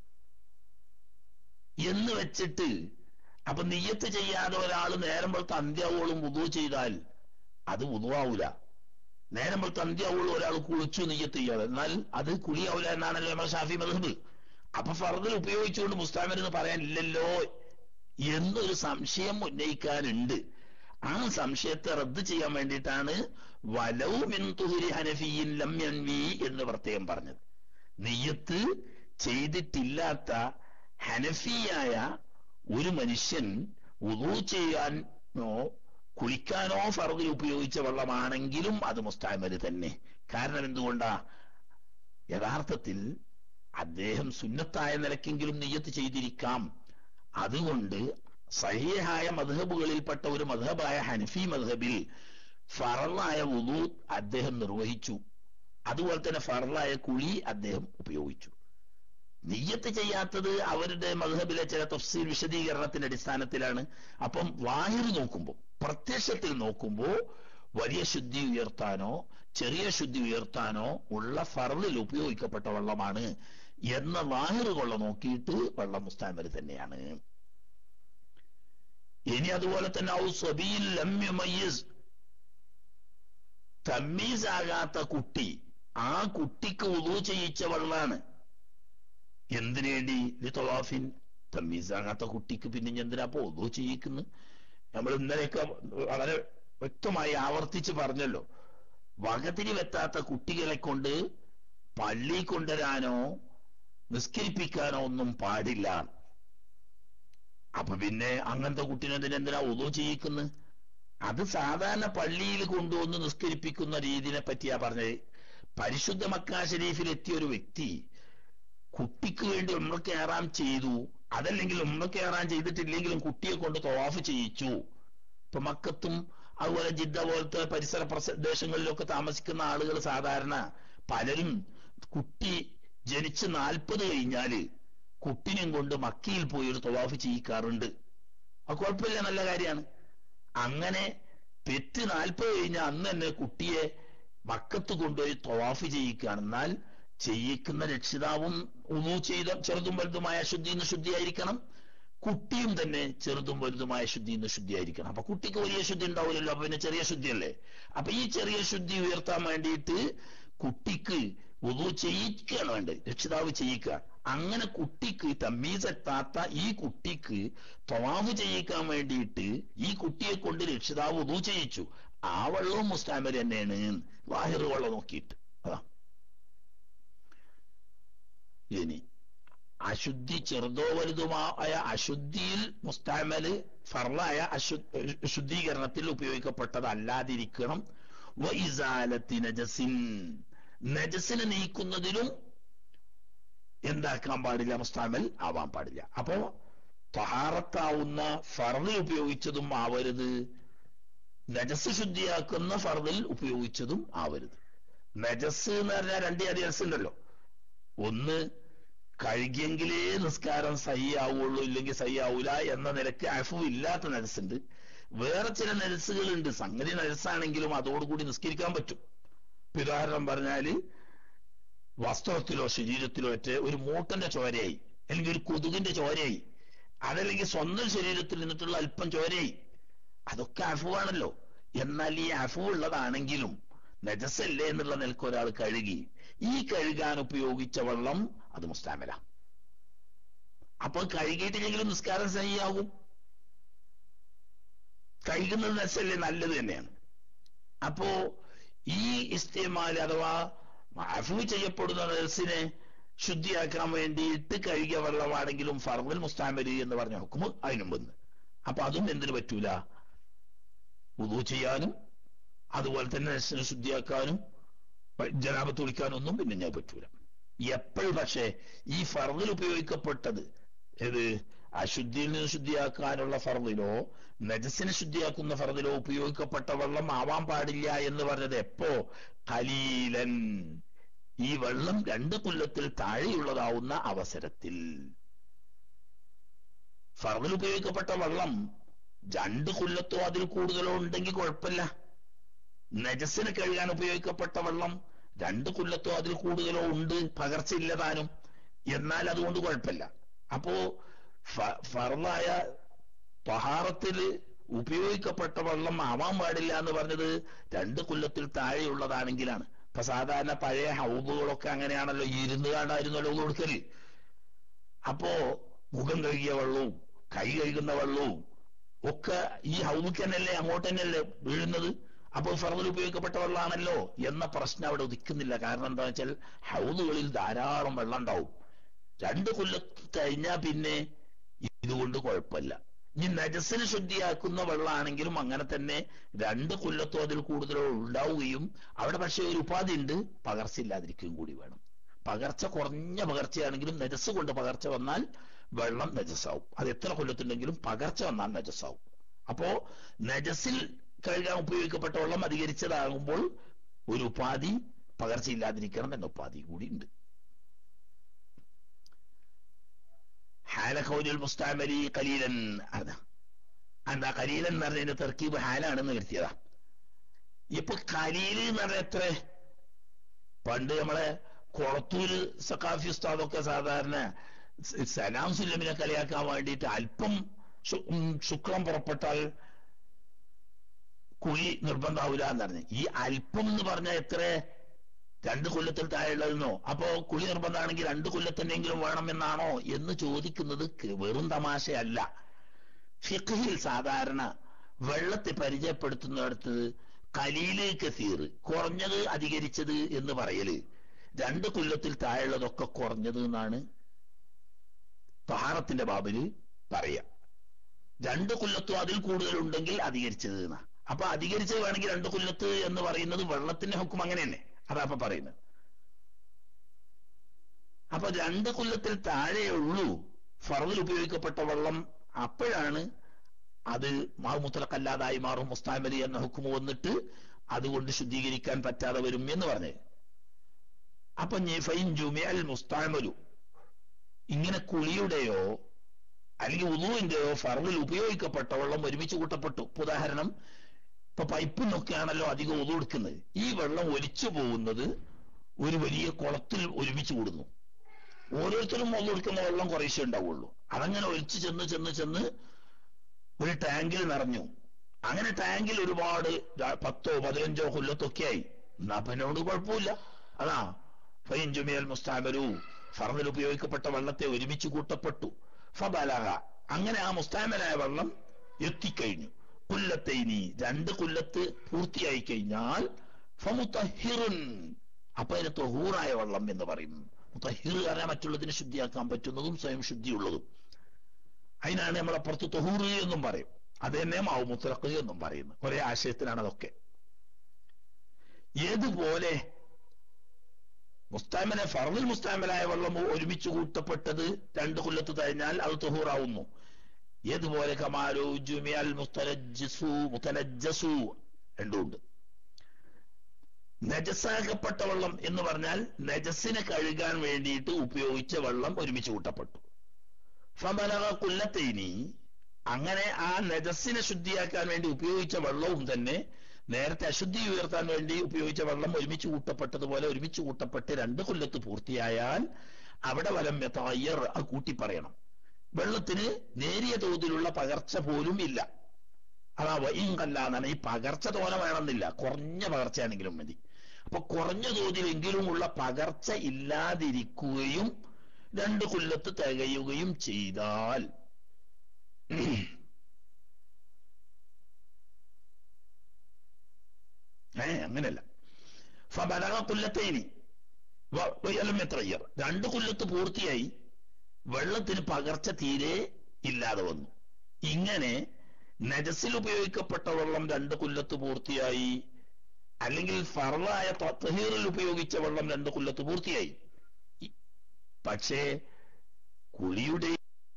എന്ന് വെച്ചിട്ട് അപ്പൊ നെയ്യത്ത് ചെയ്യാതെ ഒരാൾ നേരം പോലത്തെ അന്ത്യാവോളും വുതു ചെയ്താൽ അത് വുതുവാവൂല നേരം പോലത്തെ അന്ത്യാവോളും ഒരാൾ കുളിച്ചു നെയ്യത്ത് ചെയ്യാതെ എന്നാൽ അത് കുളിയാവൂല എന്നാണല്ലോ നമ്മുടെ ഷാഫി മധബ് അപ്പൊ ഫർദിൽ ഉപയോഗിച്ചുകൊണ്ട് മുസ്താമിർ എന്ന് പറയാനില്ലല്ലോ എന്നൊരു സംശയം ഉന്നയിക്കാനുണ്ട് ആ സംശയത്തെ റദ്ദ് ചെയ്യാൻ വേണ്ടിയിട്ടാണ് വലവു മിൻതുഹുരി ഹനഫിയിൻ ലം യൻവി എന്ന് പ്രത്യേകം പറഞ്ഞത് നെയ്യത്ത് ചെയ്തിട്ടില്ലാത്ത ഹനഫിയായ ഒരു മനുഷ്യൻ ഉദു ചെയ്യാനോ കുളിക്കാനോ ഫർദിൽ ഉപയോഗിച്ച വെള്ളമാണെങ്കിലും അത് മുസ്താമല് തന്നെ കാരണം എന്തുകൊണ്ടാ യഥാർത്ഥത്തിൽ അദ്ദേഹം സുന്നത്തായ നിലക്കെങ്കിലും നെയ്യത്ത് ചെയ്തിരിക്കാം അതുകൊണ്ട് സഹിഹായ മധബുകളിൽപ്പെട്ട ഒരു മധബായ ഹനഫി മധബിൽ ഫറലായ ഉദു അദ്ദേഹം നിർവഹിച്ചു അതുപോലെ തന്നെ ഫറലായ കുളി അദ്ദേഹം ഉപയോഗിച്ചു നെയ്യത്ത് ചെയ്യാത്തത് അവരുടെ മധബിലെ ചില തഫ്സീൽ വിശദീകരണത്തിന്റെ അടിസ്ഥാനത്തിലാണ് അപ്പം വാഹിർ നോക്കുമ്പോൾ പ്രത്യക്ഷത്തിൽ നോക്കുമ്പോൾ വലിയ ശുദ്ധി ഉയർത്താനോ ചെറിയ ശുദ്ധി ഉയർത്താനോ ഉള്ള ഫറലിൽ ഉപയോഗിക്കപ്പെട്ട വെള്ളമാണ് എന്ന വാഹിർ കൊള്ള നോക്കിയിട്ട് വെള്ളം മുസ്താമര് തന്നെയാണ് ഇനി അതുപോലെ തന്നെ ഔ സ്വബീൽ ലമ്യുമയ്യസ് തമ്മീസ് ആകാത്ത കുട്ടി ആ കുട്ടിക്ക് ഉദു ചെയ്യിച്ച വെള്ളാണ് എന്തിനു വേണ്ടി തൊവാഫിൻ തമ്മീസ് ആകാത്ത കുട്ടിക്ക് പിന്നെ എന്തിനാ അപ്പൊ ഉദു ചെയ്യിക്കുന്നു നമ്മൾ ഇന്നലെയൊക്കെ വളരെ വ്യക്തമായി ആവർത്തിച്ച് പറഞ്ഞല്ലോ വകതിരി വെത്താത്ത കുട്ടികളെ കൊണ്ട് പള്ളി കൊണ്ടുവരാനോ നിസ്കരിപ്പിക്കാനോ ഒന്നും പാടില്ല അപ്പൊ പിന്നെ അങ്ങനത്തെ കുട്ടീനെ എന്തിനാ ഉദു ചെയ്യിക്കുന്നത് അത് സാധാരണ പള്ളിയിൽ കൊണ്ടുവന്ന് നിസ്കരിപ്പിക്കുന്ന രീതിനെ പറ്റിയാ പറഞ്ഞത് പരിശുദ്ധ മക്ക ഷരീഫിൽ എത്തിയ ഒരു വ്യക്തി കുട്ടിക്ക് വേണ്ടി ഉമ്മ കയറാൻ ചെയ്തു അതല്ലെങ്കിൽ ഉമ്മ കയറാൻ ചെയ്തിട്ടില്ലെങ്കിലും കുട്ടിയെ കൊണ്ട് തവാഫ് ചെയ്യിച്ചു ഇപ്പൊ മക്കത്തും അതുപോലെ ജിദ്ദ പോലത്തെ പരിസര പ്രദേശങ്ങളിലൊക്കെ താമസിക്കുന്ന ആളുകൾ സാധാരണ പലരും കുട്ടി ജനിച്ച് നാൽപ്പത് കഴിഞ്ഞാല് കുട്ടിനെയും കൊണ്ട് മക്കയിൽ പോയി ഒരു തവാഫ് ചെയ്യിക്കാറുണ്ട് അത് കുഴപ്പമില്ല നല്ല കാര്യമാണ് അങ്ങനെ പെറ്റ് നാൽപ്പത് കഴിഞ്ഞ അന്ന് തന്നെ കുട്ടിയെ മക്കത്ത് കൊണ്ടുപോയി തവാഫ് ചെയ്യിക്കുകയാണ് എന്നാൽ ചെയ്യിക്കുന്ന രക്ഷിതാവും ഉണു ചെയ്ത ചെറുതും വലുതുമായ ശുദ്ധി നിന്ന് ശുദ്ധിയായിരിക്കണം കുട്ടിയും തന്നെ ചെറുതും വലുതുമായ ശുദ്ധി നിന്ന് ശുദ്ധിയായിരിക്കണം അപ്പൊ കുട്ടിക്ക് വലിയ ശുദ്ധി ഉണ്ടാവില്ലല്ലോ അപ്പൊ പിന്നെ ചെറിയ ശുദ്ധിയല്ലേ അപ്പൊ ഈ ചെറിയ ശുദ്ധി ഉയർത്താൻ വേണ്ടിയിട്ട് കുട്ടിക്ക് ഉദു ചെയ്യിക്കുകയാണ് വേണ്ടത് രക്ഷിതാവ് ചെയ്യിക്കുക അങ്ങനെ കുട്ടിക്ക് തമ്മീസെത്താത്ത ഈ കുട്ടിക്ക് തൊവാഫ് ചെയ്യിക്കാൻ വേണ്ടിയിട്ട് ഈ കുട്ടിയെ കൊണ്ട് രക്ഷിതാവ് ഉദു ചെയ്യിച്ചു ആ വെള്ളവും മുസ്താമര് തന്നെയാണ് വാഹിർ വെള്ളം നോക്കിയിട്ട് അതാ ഇനി അശുദ്ധി ചെറുതോ വലുതുമായ അശുദ്ധിയിൽ മുസ്താമല് ഫർലായ അശു ശുദ്ധീകരണത്തിൽ ഉപയോഗിക്കപ്പെട്ടതല്ലാതിരിക്കണം വൈസാലത്തി നജസിൻ നജസിനെ നീക്കുന്നതിലും എന്താക്കാൻ പാടില്ല മുസ്താമൽ ആവാൻ പാടില്ല അപ്പോ തഹാറത്താവുന്ന ഫർദിൽ ഉപയോഗിച്ചതും ആവരുത് നജസ് ശുദ്ധിയാക്കുന്ന ഫർദിൽ ഉപയോഗിച്ചതും ആവരുത് നജസ് എന്ന് പറഞ്ഞാൽ രണ്ട് നജസ് ഉണ്ടല്ലോ ഒന്ന് കഴുകിയെങ്കിലേ നിസ്കാരം സഹിയാവുള്ളൂ ഇല്ലെങ്കിൽ സഹിയാവൂല എന്ന നിലക്ക് അഫു ഇല്ലാത്ത നജസുണ്ട് വേറെ ചില നജസുകളുണ്ട് സംഗതി നജസാണെങ്കിലും അതോടുകൂടി നിസ്കരിക്കാൻ പറ്റും ഉദാഹരണം പറഞ്ഞാല് വസ്ത്രത്തിലോ ശരീരത്തിലോ ഒറ്റ ഒരു മൂട്ടന്റെ ചോരയായി അല്ലെങ്കിൽ ഒരു കൊതുകിന്റെ ചോരയായി അതല്ലെങ്കിൽ സ്വന്തം ശരീരത്തിൽ നിന്നിട്ടുള്ള അല്പം ചോരയായി അതൊക്കെ അഫുവാണല്ലോ എന്നാൽ ഈ അഫു ഉള്ളതാണെങ്കിലും നജസല്ലേ എന്നുള്ള നിലക്ക് ഒരാൾ കഴുകി ഈ കഴുകാൻ ഉപയോഗിച്ച വെള്ളം അത് മുസ്താമല അപ്പൊ കഴുകിയിട്ടില്ലെങ്കിലും നിസ്കാരം സഹിയാകും കഴുകുന്നത് നജസല്ലേ നല്ലത് തന്നെയാണ് അപ്പോ ഈ ഇസ്തേമാൽ അഥവാ അഫു ചെയ്യപ്പെടുന്ന നജസിനെ ശുദ്ധിയാക്കാൻ വേണ്ടിയിട്ട് കഴുകിയ വെള്ളമാണെങ്കിലും ഫർദൽ മുസ്താമരി എന്ന് പറഞ്ഞ ഹുക്കുമ് അതിനും വന്ന് അപ്പൊ അതും എന്തിനു പറ്റൂല ഉദു ചെയ്യാനും അതുപോലെ തന്നെ നജസ്സിനെ ശുദ്ധിയാക്കാനും ജനാപത്ത് കുളിക്കാനൊന്നും പിന്നെ ഞാൻ പറ്റൂല എപ്പോഴും പക്ഷേ ഈ ഫർദിൽ ഉപയോഗിക്കപ്പെട്ടത് ഏത് അശുദ്ധിയിൽ നിന്ന് ശുദ്ധിയാക്കാനുള്ള ഫർദിലോ നജസ്സിനെ ശുദ്ധിയാക്കുന്ന ഫർദിലോ ഉപയോഗിക്കപ്പെട്ട വെള്ളം ആവാൻ പാടില്ല എന്ന് പറഞ്ഞത് എപ്പോ കലീലൻ ഈ വെള്ളം രണ്ട് കൊല്ലത്തിൽ താഴെയുള്ളതാവുന്ന അവസരത്തിൽ ഫർദിൽ ഉപയോഗിക്കപ്പെട്ട വെള്ളം രണ്ട് കൊല്ലത്തോ അതിൽ കൂടുതലോ ഉണ്ടെങ്കിൽ കുഴപ്പമില്ല നജസ്സിന് കഴുകാൻ ഉപയോഗിക്കപ്പെട്ട വെള്ളം രണ്ട് കൊല്ലത്തോ അതിൽ കൂടുതലോ ഉണ്ട് പകർച്ചയില്ല താനും എന്നാൽ അതുകൊണ്ട് കുഴപ്പമില്ല അപ്പോ ഫർദായ പഹാറത്തില് ഉപയോഗിക്കപ്പെട്ട വെള്ളം ആവാൻ പാടില്ല എന്ന് പറഞ്ഞത് രണ്ട് കൊല്ലത്തിൽ താഴെയുള്ളതാണെങ്കിലാണ് ഇപ്പൊ സാധാരണ പഴയ ഹൗബുകളൊക്കെ അങ്ങനെയാണല്ലോ ഇരുന്ന് കാണായിരുന്നല്ലോ കൊടുക്കല് അപ്പോ മുഖം കഴുകിയ വെള്ളവും കൈ കഴുകുന്ന വെള്ളവും ഒക്കെ ഈ ഹൗബുക്ക് തന്നെയല്ലേ അങ്ങോട്ട് തന്നെയല്ലേ വീഴുന്നത് അപ്പോൾ ഫറദിൽ ഉപയോഗിക്കപ്പെട്ട വെള്ളമാണല്ലോ എന്ന പ്രശ്നം അവിടെ ഉദിക്കുന്നില്ല കാരണം എന്താ വെച്ചാൽ ഹൗദുകളിൽ ധാരാളം വെള്ളം ഉണ്ടാവും രണ്ട് കൊല്ലത്ത് കഴിഞ്ഞാൽ പിന്നെ ഇതുകൊണ്ട് കുഴപ്പമില്ല ഇനി നജസ്സിന് ശുദ്ധിയാക്കുന്ന വെള്ളമാണെങ്കിലും അങ്ങനെ തന്നെ രണ്ട് കൊല്ലത്തോ അതിൽ കൂടുതലോ ഉണ്ടാവുകയും അവിടെ പക്ഷേ ഒരു ഉപാധി ഉണ്ട് പകർച്ചയില്ലാതിരിക്കുകയും കൂടി വേണം പകർച്ച കുറഞ്ഞ പകർച്ചയാണെങ്കിലും നജസ് കൊണ്ട് പകർച്ച വന്നാൽ വെള്ളം നജസ്സാവും അത് എത്ര കൊല്ലത്തുണ്ടെങ്കിലും പകർച്ച വന്നാൽ നജസ്സാവും അപ്പോ നജസിൽ കഴുകാൻ ഉപയോഗിക്കപ്പെട്ട വെള്ളം അധികരിച്ചതാകുമ്പോൾ ഒരു ഉപാധി പകർച്ചയില്ലാതിരിക്കണം എന്ന ഉപാധി കൂടി ഉണ്ട് ഹാലഖൗലുൽ മുസ്താമരി കലീലൻ അതാ എന്താ കലീലൻ എന്ന് പറഞ്ഞതിന്റെ തെർക്കീബ് ഹാലാണെന്ന് വരുത്തിയതാ ഇപ്പൊ കലീല് എന്ന് പറഞ്ഞ എത്ര പണ്ട് നമ്മളെ കൊളത്തൂര് സക്കാഫി ഉസ്താദൊക്കെ സാധാരണ സലാം സുല്ലമിനെ കളിയാക്കാൻ വേണ്ടിയിട്ട് അല്പം ശുക്ലം പുറപ്പെട്ടാൽ കുഴി നിർബന്ധാവൂല എന്ന് പറഞ്ഞു ഈ അല്പം എന്ന് പറഞ്ഞാൽ എത്ര രണ്ട് കൊല്ലത്തിൽ താഴെയുള്ളതെന്നോ അപ്പോ കുളി നിർബന്ധമാണെങ്കിൽ രണ്ട് കൊല്ലത്തിനെങ്കിലും വേണമെന്നാണോ എന്ന് ചോദിക്കുന്നത് വെറും തമാശയല്ല ഫിഖിൽ സാധാരണ വെള്ളത്തെ പരിചയപ്പെടുത്തുന്നിടത്ത് കലീല് കസീർ കുറഞ്ഞത് അധികരിച്ചത് എന്ന് പറയല് രണ്ട് കൊല്ലത്തിൽ താഴെയുള്ളതൊക്കെ കുറഞ്ഞത് എന്നാണ് തഹാറത്തിന്റെ ബാബില് പറയാ രണ്ട് കൊല്ലത്തോ അതിൽ കൂടുതൽ ഉണ്ടെങ്കിൽ അധികരിച്ചത് എന്നാ അപ്പൊ അധികരിച്ചത് വേണമെങ്കിൽ രണ്ട് കൊല്ലത്ത് എന്ന് പറയുന്നത് വെള്ളത്തിന്റെ ഹുക്കും അങ്ങനെ തന്നെ അതാ അപ്പൊ പറയുന്നത് അപ്പൊ രണ്ട് കൊല്ലത്തിൽ താഴെയുള്ളൂ ഫറവിൽ ഉപയോഗിക്കപ്പെട്ട വെള്ളം അപ്പോഴാണ് അത് മാവുമുത്തലക്കല്ലാതായി മാറും മുസ്താമലി എന്ന ഹുക്കുമ വന്നിട്ട് അതുകൊണ്ട് ശുദ്ധീകരിക്കാൻ പറ്റാതെ വരും എന്ന് പറഞ്ഞത് അപ്പൊ ഫൈൻ ജുമിയൽ മുസ്താമലു ഇങ്ങനെ കുളിയുടെയോ അല്ലെങ്കിൽ ഉദുവിന്റെയോ ഫറവിൽ ഉപയോഗിക്കപ്പെട്ട വെള്ളം ഒരുമിച്ച് കൂട്ടപ്പെട്ടു ഉദാഹരണം ഇപ്പൊ പൈപ്പിൽ നിന്നൊക്കെയാണല്ലോ അധികം ഉതു എടുക്കുന്നത് ഈ വെള്ളം ഒലിച്ചു പോകുന്നത് ഒരു വലിയ കുളത്തിൽ ഒരുമിച്ച് കൂടുന്നു ഓരോരുത്തരും ഉതു എടുക്കുന്ന വെള്ളം കുറേശ്ശേ ഉണ്ടാവുള്ളൂ അതങ്ങനെ ഒലിച്ചു ചെന്ന് ചെന്ന് ചെന്ന് ഒരു ടാങ്കിൽ നിറഞ്ഞു അങ്ങനെ ടാങ്കിൽ ഒരുപാട് പത്തോ പതിനഞ്ചോ കൊല്ലത്തൊക്കെ ആയി എന്നാ പിന്നോട് കുഴപ്പമില്ല അതാ ഫൈൻജുമിയൽ മുസ്താബലു ഫറദിൽ ഉപയോഗിക്കപ്പെട്ട വെള്ളത്തെ ഒരുമിച്ച് കൂട്ടപ്പെട്ടു ഫബലഹ അങ്ങനെ ആ മുസ്താമലായ വെള്ളം എത്തിക്കഴിഞ്ഞു കുല്ലത്തൈനി രണ്ട് കൊല്ലത്ത് പൂർത്തിയായി കഴിഞ്ഞാൽ ഫമുത്തഹിറുൻ അപ്പൊ അതിന് തൊഹൂറായ വെള്ളം എന്ന് പറയും മുത്തഹിർ അറിയാൻ മറ്റുള്ളതിനെ ശുദ്ധിയാക്കാൻ പറ്റുന്നതും സ്വയം ശുദ്ധിയുള്ളതും അതിനാണ് നമ്മളപ്പുറത്ത് തൊഹൂറ് എന്നും പറയും അത് തന്നെ മാവ് മുത്തലക്ക് എന്നും പറയുന്നു ഒരേ ആശയത്തിലാണ് അതൊക്കെ ഏതുപോലെ മുസ്താമനെ ഫറവിൽ മുസ്താമലായ വെള്ളം ഒരുമിച്ച് കൂട്ടപ്പെട്ടത് രണ്ട് കൊല്ലത്ത് കഴിഞ്ഞാൽ അത് തൊഹൂറാവുന്നു ഏതുപോലെ കമാലു ജുമിയൽ മുത്തലജ്ജസു മുത്തലജ്ജസു രണ്ടുമുണ്ട് നജസാകപ്പെട്ട വെള്ളം എന്ന് പറഞ്ഞാൽ നജസിനെ കഴുകാൻ വേണ്ടിയിട്ട് ഉപയോഗിച്ച വെള്ളം ഒരുമിച്ച് കൂട്ടപ്പെട്ടു ഫബലക കുല്ലത്തേനി അങ്ങനെ ആ നജസിനെ ശുദ്ധിയാക്കാൻ വേണ്ടി ഉപയോഗിച്ച വെള്ളവും തന്നെ നേരത്തെ അശുദ്ധി ഉയർത്താൻ വേണ്ടി ഉപയോഗിച്ച വെള്ളം ഒരുമിച്ച് കൂട്ടപ്പെട്ടതുപോലെ ഒരുമിച്ച് കൂട്ടപ്പെട്ട് രണ്ട് കൊല്ലത്ത് പൂർത്തിയായാൽ അവിടെ വലം മെത്തായർ അത് കൂട്ടി പറയണം വെള്ളത്തിന് നേരിയ തോതിലുള്ള പകർച്ച പോലും ഇല്ല അതാ വൈകല്ല എന്നാണ് ഈ പകർച്ച തോന വേണമെന്നില്ല കുറഞ്ഞ പകർച്ചയാണെങ്കിലും മതി അപ്പൊ കുറഞ്ഞ തോതിലെങ്കിലുമുള്ള പകർച്ച ഇല്ലാതിരിക്കുകയും രണ്ട് കൊല്ലത്ത് തികയുകയും ചെയ്താൽ ഏ അങ്ങനെയല്ല ഫബലക കൊല്ലത്തേനി എത്രയ്യർ രണ്ട് കൊല്ലത്ത് പൂർത്തിയായി വെള്ളത്തിന് പകർച്ച തീരെ ഇല്ലാതെ വന്നു ഇങ്ങനെ നജസിൽ ഉപയോഗിക്കപ്പെട്ട വെള്ളം രണ്ട് കൊല്ലത്ത് പൂർത്തിയായി അല്ലെങ്കിൽ ഫറലായ തഹീറിൽ ഉപയോഗിച്ച വെള്ളം രണ്ട് കൊല്ലത്ത് പൂർത്തിയായി ഇ- പക്ഷേ കുളിയുടെ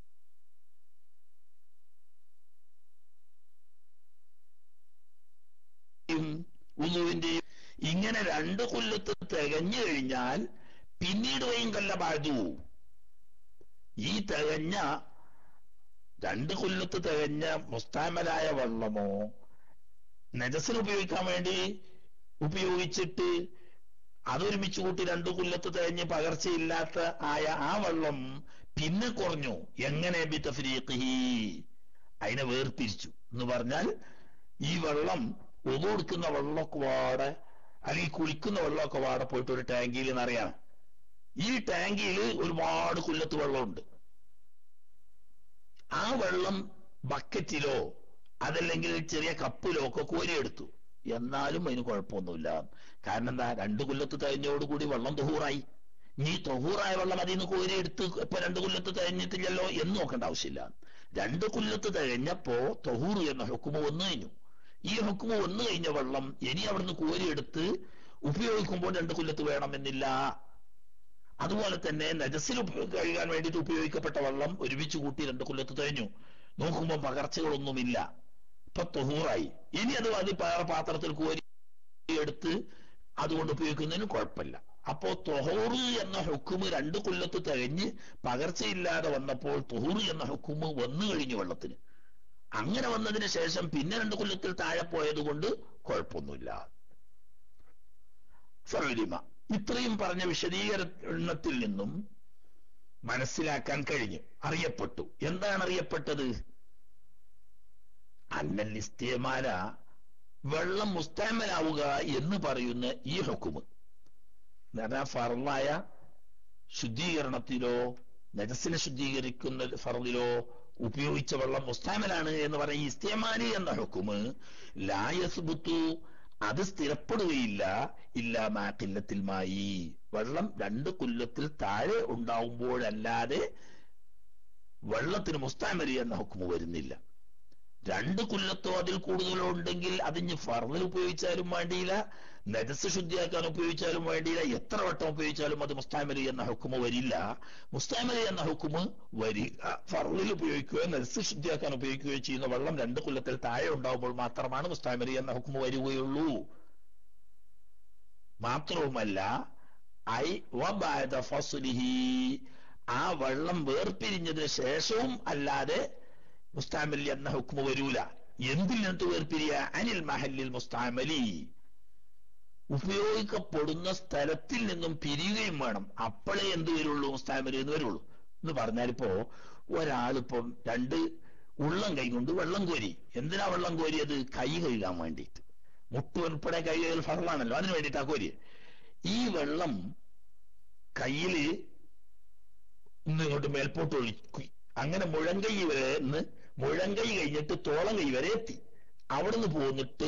ഉളുവിന്റെയും ഇങ്ങനെ രണ്ട് കൊല്ലത്ത് തികഞ്ഞു കഴിഞ്ഞാൽ പിന്നീട് വയും കല്ല ബാധു ഈ തികഞ്ഞ രണ്ട് കൊല്ലത്ത് തികഞ്ഞ മുസ്താമലായ വെള്ളമോ നജസിന് ഉപയോഗിക്കാൻ വേണ്ടി ഉപയോഗിച്ചിട്ട് അതൊരുമിച്ച് കൂട്ടി രണ്ടു കൊല്ലത്ത് തികഞ്ഞ് പകർച്ചയില്ലാത്ത ആയ ആ വെള്ളം പിന്നെ കുറഞ്ഞു എങ്ങനെ ബിത്തഫ്രീഖിഹി അതിനെ വേർതിരിച്ചു എന്ന് പറഞ്ഞാൽ ഈ വെള്ളം ഒതു കൊടുക്കുന്ന വെള്ളമൊക്കെ വാടെ അല്ലെങ്കിൽ കുളിക്കുന്ന വെള്ളമൊക്കെ വാടെ പോയിട്ട് ഒരു ടാങ്കിയിൽ നിറയാണ് ഈ ടാങ്കിയിൽ ഒരുപാട് കൊല്ലത്ത് വെള്ളമുണ്ട് ആ വെള്ളം ബക്കറ്റിലോ അതല്ലെങ്കിൽ ചെറിയ കപ്പിലോ ഒക്കെ കോരിയെടുത്തു എന്നാലും അതിന് കുഴപ്പമൊന്നുമില്ല കാരണം എന്താ രണ്ട് കൊല്ലത്ത് തഴഞ്ഞോടുകൂടി വെള്ളം തൊഹൂറായി നീ തൊഹൂറായ വെള്ളം അതിൽ നിന്ന് കോരിയെടുത്ത് ഇപ്പൊ രണ്ട് കൊല്ലത്ത് തഴഞ്ഞിട്ടില്ലല്ലോ എന്ന് നോക്കേണ്ട ആവശ്യമില്ല രണ്ട് കൊല്ലത്ത് തഴഞ്ഞപ്പോ തൊഹൂർ എന്ന ഹുക്കുമ വന്നു കഴിഞ്ഞു ഈ ഹുക്കുമ വന്നു കഴിഞ്ഞ വെള്ളം ഇനി അവിടുന്ന് കോരിയെടുത്ത് ഉപയോഗിക്കുമ്പോൾ രണ്ട് കൊല്ലത്ത് വേണമെന്നില്ല അതുപോലെ തന്നെ നജസിൽ ഉപ- കഴുകാൻ വേണ്ടിയിട്ട് ഉപയോഗിക്കപ്പെട്ട വെള്ളം ഒരുമിച്ച് കൂട്ടി രണ്ട് കൊല്ലത്ത് കഴിഞ്ഞു നോക്കുമ്പോൾ പകർച്ചകളൊന്നുമില്ല ഇപ്പൊ തൊഹൂറായി ഇനി അത് അത് വേറെ പാത്രത്തിൽ കോരി എടുത്ത് അതുകൊണ്ട് ഉപയോഗിക്കുന്നതിന് കുഴപ്പമില്ല അപ്പോ തൊഹൂറ് എന്ന ഹുക്കുമ് രണ്ട് കൊല്ലത്ത് തികഞ്ഞ് പകർച്ചയില്ലാതെ വന്നപ്പോൾ തൊഹൂറ് എന്ന ഹുക്കുമ് വന്നു കഴിഞ്ഞു വെള്ളത്തിന് അങ്ങനെ വന്നതിന് ശേഷം പിന്നെ രണ്ട് കൊല്ലത്തിൽ താഴെ പോയത് കൊണ്ട് കുഴപ്പമൊന്നുമില്ല ഫലിമ ഇത്രയും പറഞ്ഞ വിശദീകരണത്തിൽ നിന്നും മനസ്സിലാക്കാൻ കഴിഞ്ഞു അറിയപ്പെട്ടു എന്താണ് അറിയപ്പെട്ടത് അന്നൽ ഇസ്തേമാല വെള്ളം മുസ്താമലാവുക എന്ന് പറയുന്ന ഈ ഹുക്കുമ് എന്ന് പറഞ്ഞാൽ ഫറലായ ശുദ്ധീകരണത്തിലോ നജസിനെ ശുദ്ധീകരിക്കുന്ന ഫറലിലോ ഉപയോഗിച്ച വെള്ളം മുസ്താമലാണ് എന്ന് പറയുന്ന ഈ ഇസ്തേമാലി എന്ന ഹുക്കുമ് ലായസുബുത്തു അത് സ്ഥിരപ്പെടുകയില്ല ഇല്ല മാക്കില്ലത്തിൽ മായി വെള്ളം രണ്ട് കൊല്ലത്തിൽ താഴെ ഉണ്ടാവുമ്പോഴല്ലാതെ വെള്ളത്തിന് മുസ്താമലി എന്ന ഹുക്കുമ് വരുന്നില്ല രണ്ട് കൊല്ലത്തോ അതിൽ കൂടുതലോ ഉണ്ടെങ്കിൽ അതിന് ഫർദിൽ ഉപയോഗിച്ചാലും വേണ്ടിയില്ല നജസ് ശുദ്ധിയാക്കാൻ ഉപയോഗിച്ചാലും വേണ്ടിയില്ല എത്ര വട്ടം ഉപയോഗിച്ചാലും അത് മുസ്താമലി എന്ന ഹുക്കുമ വരില്ല മുസ്താമലി എന്ന ഹുക്കുമ് വരിക ഫർദിൽ ഉപയോഗിക്കുകയോ നജസ് ശുദ്ധിയാക്കാൻ ഉപയോഗിക്കുകയോ ചെയ്യുന്ന വെള്ളം രണ്ട് കൊല്ലത്തിൽ താഴെ ഉണ്ടാവുമ്പോൾ മാത്രമാണ് മുസ്താമലി എന്ന ഹുക്കുമ വരികയുള്ളൂ മാത്രവുമല്ല ഐ വബാദ ഫസ്ലിഹി ആ വെള്ളം വേർപിരിഞ്ഞതിന് ശേഷവും അല്ലാതെ മുസ്താമലി എന്ന ഹുക്മ വരൂല എന്തിൽ നിന്നിട്ട് വേർപിരിയ അനിൽ മഹല്ലിൽ മുസ്താമലി ഉപയോഗിക്കപ്പെടുന്ന സ്ഥലത്തിൽ നിന്നും പിരിയുകയും വേണം അപ്പോഴേ എന്ത് വരുള്ളൂ മുസ്താമലി എന്ന് വരുള്ളൂ എന്ന് പറഞ്ഞാലിപ്പോ ഒരാളിപ്പം രണ്ട് ഉള്ളം കൈ കൊണ്ട് വെള്ളം കോരി എന്തിനാ വെള്ളം കോരിയത് കൈ കഴുകാൻ വേണ്ടിയിട്ട് മുട്ട് ഉൾപ്പെടെ കൈ കഴുകൽ ഫറലാണല്ലോ അതിന് വേണ്ടിയിട്ടാ കോരിയത് ഈ വെള്ളം കയ്യില് ഇന്ന് ഇങ്ങോട്ട് മേൽപോട്ട് ഒഴുക്കി അങ്ങനെ മുഴങ്കൈ വരെ നിന്ന് മുഴങ്കൈ കഴിഞ്ഞിട്ട് തോളം കൈ വരെ എത്തി അവിടുന്ന് പോന്നിട്ട്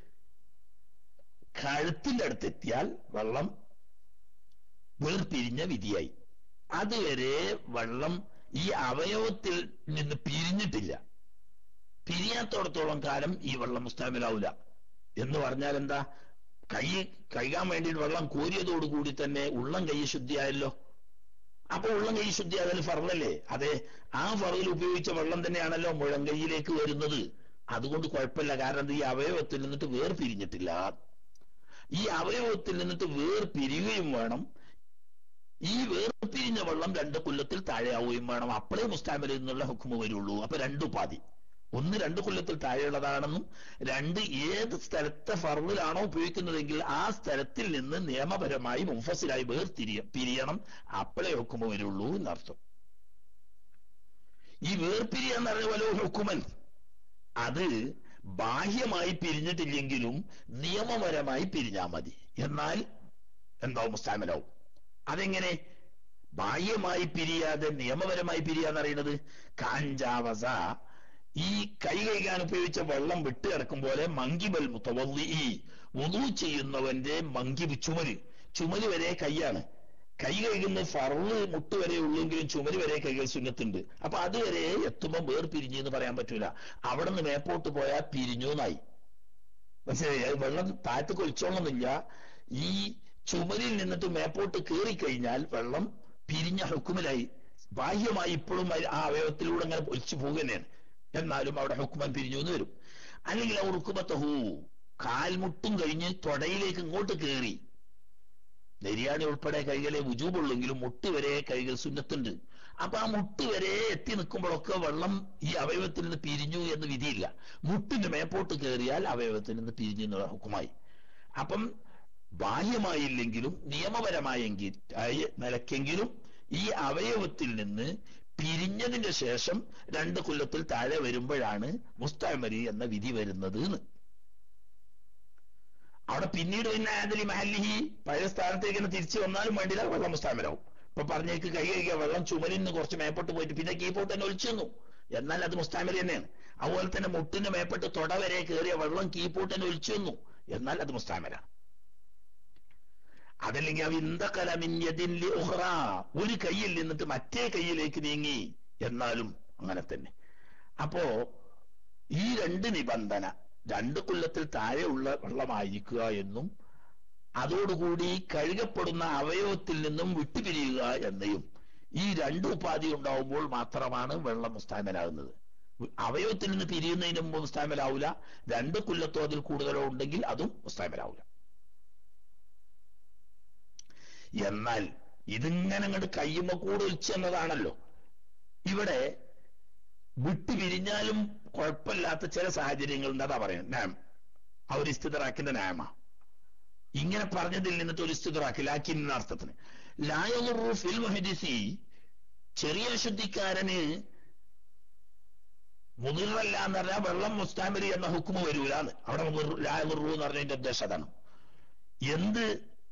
കഴുത്തിന്റെ അടുത്തെത്തിയാൽ വെള്ളം വേർപിരിഞ്ഞ വിധിയായി അതുവരെ വെള്ളം ഈ അവയവത്തിൽ നിന്ന് പിരിഞ്ഞിട്ടില്ല പിരിയാത്തോടത്തോളം കാലം ഈ വെള്ളം മുസ്താമിലാവൂല എന്ന് പറഞ്ഞാൽ എന്താ കൈ കഴുകാൻ വേണ്ടിയിട്ട് വെള്ളം കോരിയതോടുകൂടി തന്നെ ഉള്ളം കൈ ശുദ്ധിയായല്ലോ അപ്പൊ ഉള്ളം കൈ ശുദ്ധിയാകൽ ഫറലല്ലേ അതെ ആ ഫറയിൽ ഉപയോഗിച്ച വെള്ളം തന്നെയാണല്ലോ മുഴങ്കൈയിലേക്ക് വരുന്നത് അതുകൊണ്ട് കുഴപ്പമില്ല കാരണം ഇത് ഈ അവയവത്തിൽ നിന്നിട്ട് വേർപിരിഞ്ഞിട്ടില്ല ഈ അവയവത്തിൽ നിന്നിട്ട് വേർപിരിയുകയും വേണം ഈ വേർപിരിഞ്ഞ വെള്ളം രണ്ട് കൊല്ലത്തിൽ താഴെയാവുകയും വേണം അപ്പോഴേ മുസ്താമിൽ നിന്നുള്ള ഹുക്കുമ വരുള്ളൂ അപ്പൊ രണ്ട് ഉപാധി ഒന്ന് രണ്ട് കൊല്ലത്തിൽ താഴെയുള്ളതാണെന്നും രണ്ട് ഏത് സ്ഥലത്തെ ഫർമിലാണോ ഉപയോഗിക്കുന്നതെങ്കിൽ ആ സ്ഥലത്തിൽ നിന്ന് നിയമപരമായി മുഫസിലായി വേർതിരിയ പിരിയണം അപ്പോഴേ ഹുക്കുമ വരുള്ളൂ എന്നർത്ഥം ഈ വേർപിരിയ എന്ന് പറഞ്ഞ പോലെ ഹുക്കുമൻ അത് ബാഹ്യമായി പിരിഞ്ഞിട്ടില്ലെങ്കിലും നിയമപരമായി പിരിഞ്ഞാൽ മതി എന്നാൽ എന്താവും മുസ്താമലാവും അതെങ്ങനെ ബാഹ്യമായി പിരിയാതെ നിയമപരമായി പിരിയാന്ന് പറയുന്നത് കാഞ്ചാവസ ഈ കൈ കൈകാൻ ഉപയോഗിച്ച വെള്ളം വിട്ട് കിടക്കും പോലെ മങ്കിബൽ മുത്തവല്ലി വുളു ചെയ്യുന്നവന്റെ മങ്കിബ് ചുമല് ചുമല് വരെ കൈയാണ് കൈ കഴുകുന്ന ഫറവ് മുട്ട് വരെ ഉള്ളെങ്കിലും ചുമര് വരെ കൈകൾ സുന്നത്തുണ്ട് അപ്പൊ അതുവരെ എത്തുമ്പോൾ വേർ പിരിഞ്ഞു എന്ന് പറയാൻ പറ്റൂല അവിടെ നിന്ന് മേപ്പോട്ട് പോയാൽ പിരിഞ്ഞു എന്നായി മനസ്സിലായി വെള്ളം താഴത്ത് കൊലിച്ചോളണമെന്നില്ല ഈ ചുമരിൽ നിന്നിട്ട് മേപ്പോട്ട് കയറിക്കഴിഞ്ഞാൽ വെള്ളം പിരിഞ്ഞ ഹുക്കുമിലായി ബാഹ്യമായി ഇപ്പോഴും ആ അവയവത്തിലൂടെ അങ്ങനെ ഒലിച്ചു പോകുകയാണ് എന്നാലും അവിടെ ഹുക്കുമൻ പിരിഞ്ഞു എന്ന് വരും അല്ലെങ്കിൽ ആ ഉറുക്കുമത്തഹൂ കാൽമുട്ടും കഴിഞ്ഞ് തൊടയിലേക്ക് ഇങ്ങോട്ട് കയറി നെരിയാണി ഉൾപ്പെടെ കൈകളെ വുജൂബുള്ളെങ്കിലും മുട്ട് വരെ കൈകൾ സുന്നത്തുണ്ട് അപ്പൊ ആ മുട്ട് വരെ എത്തി നിൽക്കുമ്പോഴൊക്കെ വെള്ളം ഈ അവയവത്തിൽ നിന്ന് പിരിഞ്ഞു എന്ന് വിധിയില്ല മുട്ടിന്റെ മേപ്പോട്ട് കയറിയാൽ അവയവത്തിൽ നിന്ന് പിരിഞ്ഞു എന്നുള്ള ഹുക്കുമായി അപ്പം ബാഹ്യമായില്ലെങ്കിലും നിയമപരമായെങ്കിൽ നിലക്കെങ്കിലും ഈ അവയവത്തിൽ നിന്ന് പിരിഞ്ഞതിന്റെ ശേഷം രണ്ട് കൊല്ലത്തിൽ താഴെ വരുമ്പോഴാണ് മുസ്താമരി എന്ന വിധി വരുന്നത് എന്ന് അവിടെ പിന്നീട് പിന്നെ ആദലി മഹല്ലിഹി പഴയ സ്ഥാനത്തേക്ക് തന്നെ തിരിച്ചു വന്നാലും വേണ്ടില്ല വെള്ളം മുസ്താമരാവും ഇപ്പൊ പറഞ്ഞേക്ക് കൈ കഴിക്കുക വെള്ളം ചുമലിൽ നിന്ന് കുറച്ച് മേപ്പോട്ട് പോയിട്ട് പിന്നെ കീപ്പോട്ട് തന്നെ ഒളിച്ചു വന്നു എന്നാൽ അത് മുസ്താമരി തന്നെയാണ് അതുപോലെ തന്നെ മുട്ടിന്റെ മേപ്പെട്ട് തൊട വരെ കയറിയ വെള്ളം കീപ്പോട്ട് തന്നെ ഒലിച്ചു വന്നു എന്നാൽ അത് മുസ്താമരാണ് അതല്ലെങ്കിൽ അവ ഇന്ദക്കലമിന്യതിൻ ഒരു കയ്യിൽ നിന്നിട്ട് മറ്റേ കയ്യിലേക്ക് നീങ്ങി എന്നാലും അങ്ങനെ തന്നെ അപ്പോ ഈ രണ്ട് നിബന്ധന രണ്ട് കൊല്ലത്തിൽ താഴെയുള്ള വെള്ളമായിരിക്കുക എന്നും അതോടുകൂടി കഴുകപ്പെടുന്ന അവയവത്തിൽ നിന്നും വിട്ടുപിരിയുക എന്നയും ഈ രണ്ട് ഉപാധി ഉണ്ടാവുമ്പോൾ മാത്രമാണ് വെള്ളം മുസ്താമലാകുന്നത് അവയവത്തിൽ നിന്ന് പിരിയുന്നതിന് മുമ്പ് മുസ്താമലാവൂല രണ്ട് കൊല്ലത്തോ അതിൽ കൂടുതലോ ഉണ്ടെങ്കിൽ അതും മുസ്താമലാവൂല എന്നാൽ ഇതിങ്ങനെ അങ്ങോട്ട് കയ്യുമ്പോ കൂടെ ഒലിച്ചു എന്നതാണല്ലോ ഇവിടെ വിട്ടു പിരിഞ്ഞാലും കുഴപ്പമില്ലാത്ത ചില സാഹചര്യങ്ങൾ ഉണ്ട് അതാ പറയുന്നത് നാം ആ ഒരു ഇസ്തിതറാക്കിന്റെ നാമ ഇങ്ങനെ പറഞ്ഞതിൽ നിന്നിട്ട് ഒരു ഇസ്തിതറാക്കി ലാക്കിന്ന അർത്ഥത്തിന് ലായുറു ഫിൽ മുഹദിസി ചെറിയ അശുദ്ധിക്കാരന് മുതിർവല്ല എന്ന് പറഞ്ഞാൽ വെള്ളം മുസ്താമരി എന്ന ഹുക്കുമ വരൂലാന്ന് അവിടെ ലായുറു എന്ന് പറഞ്ഞതിന്റെ ഉദ്ദേശം അതാണ് എന്ത്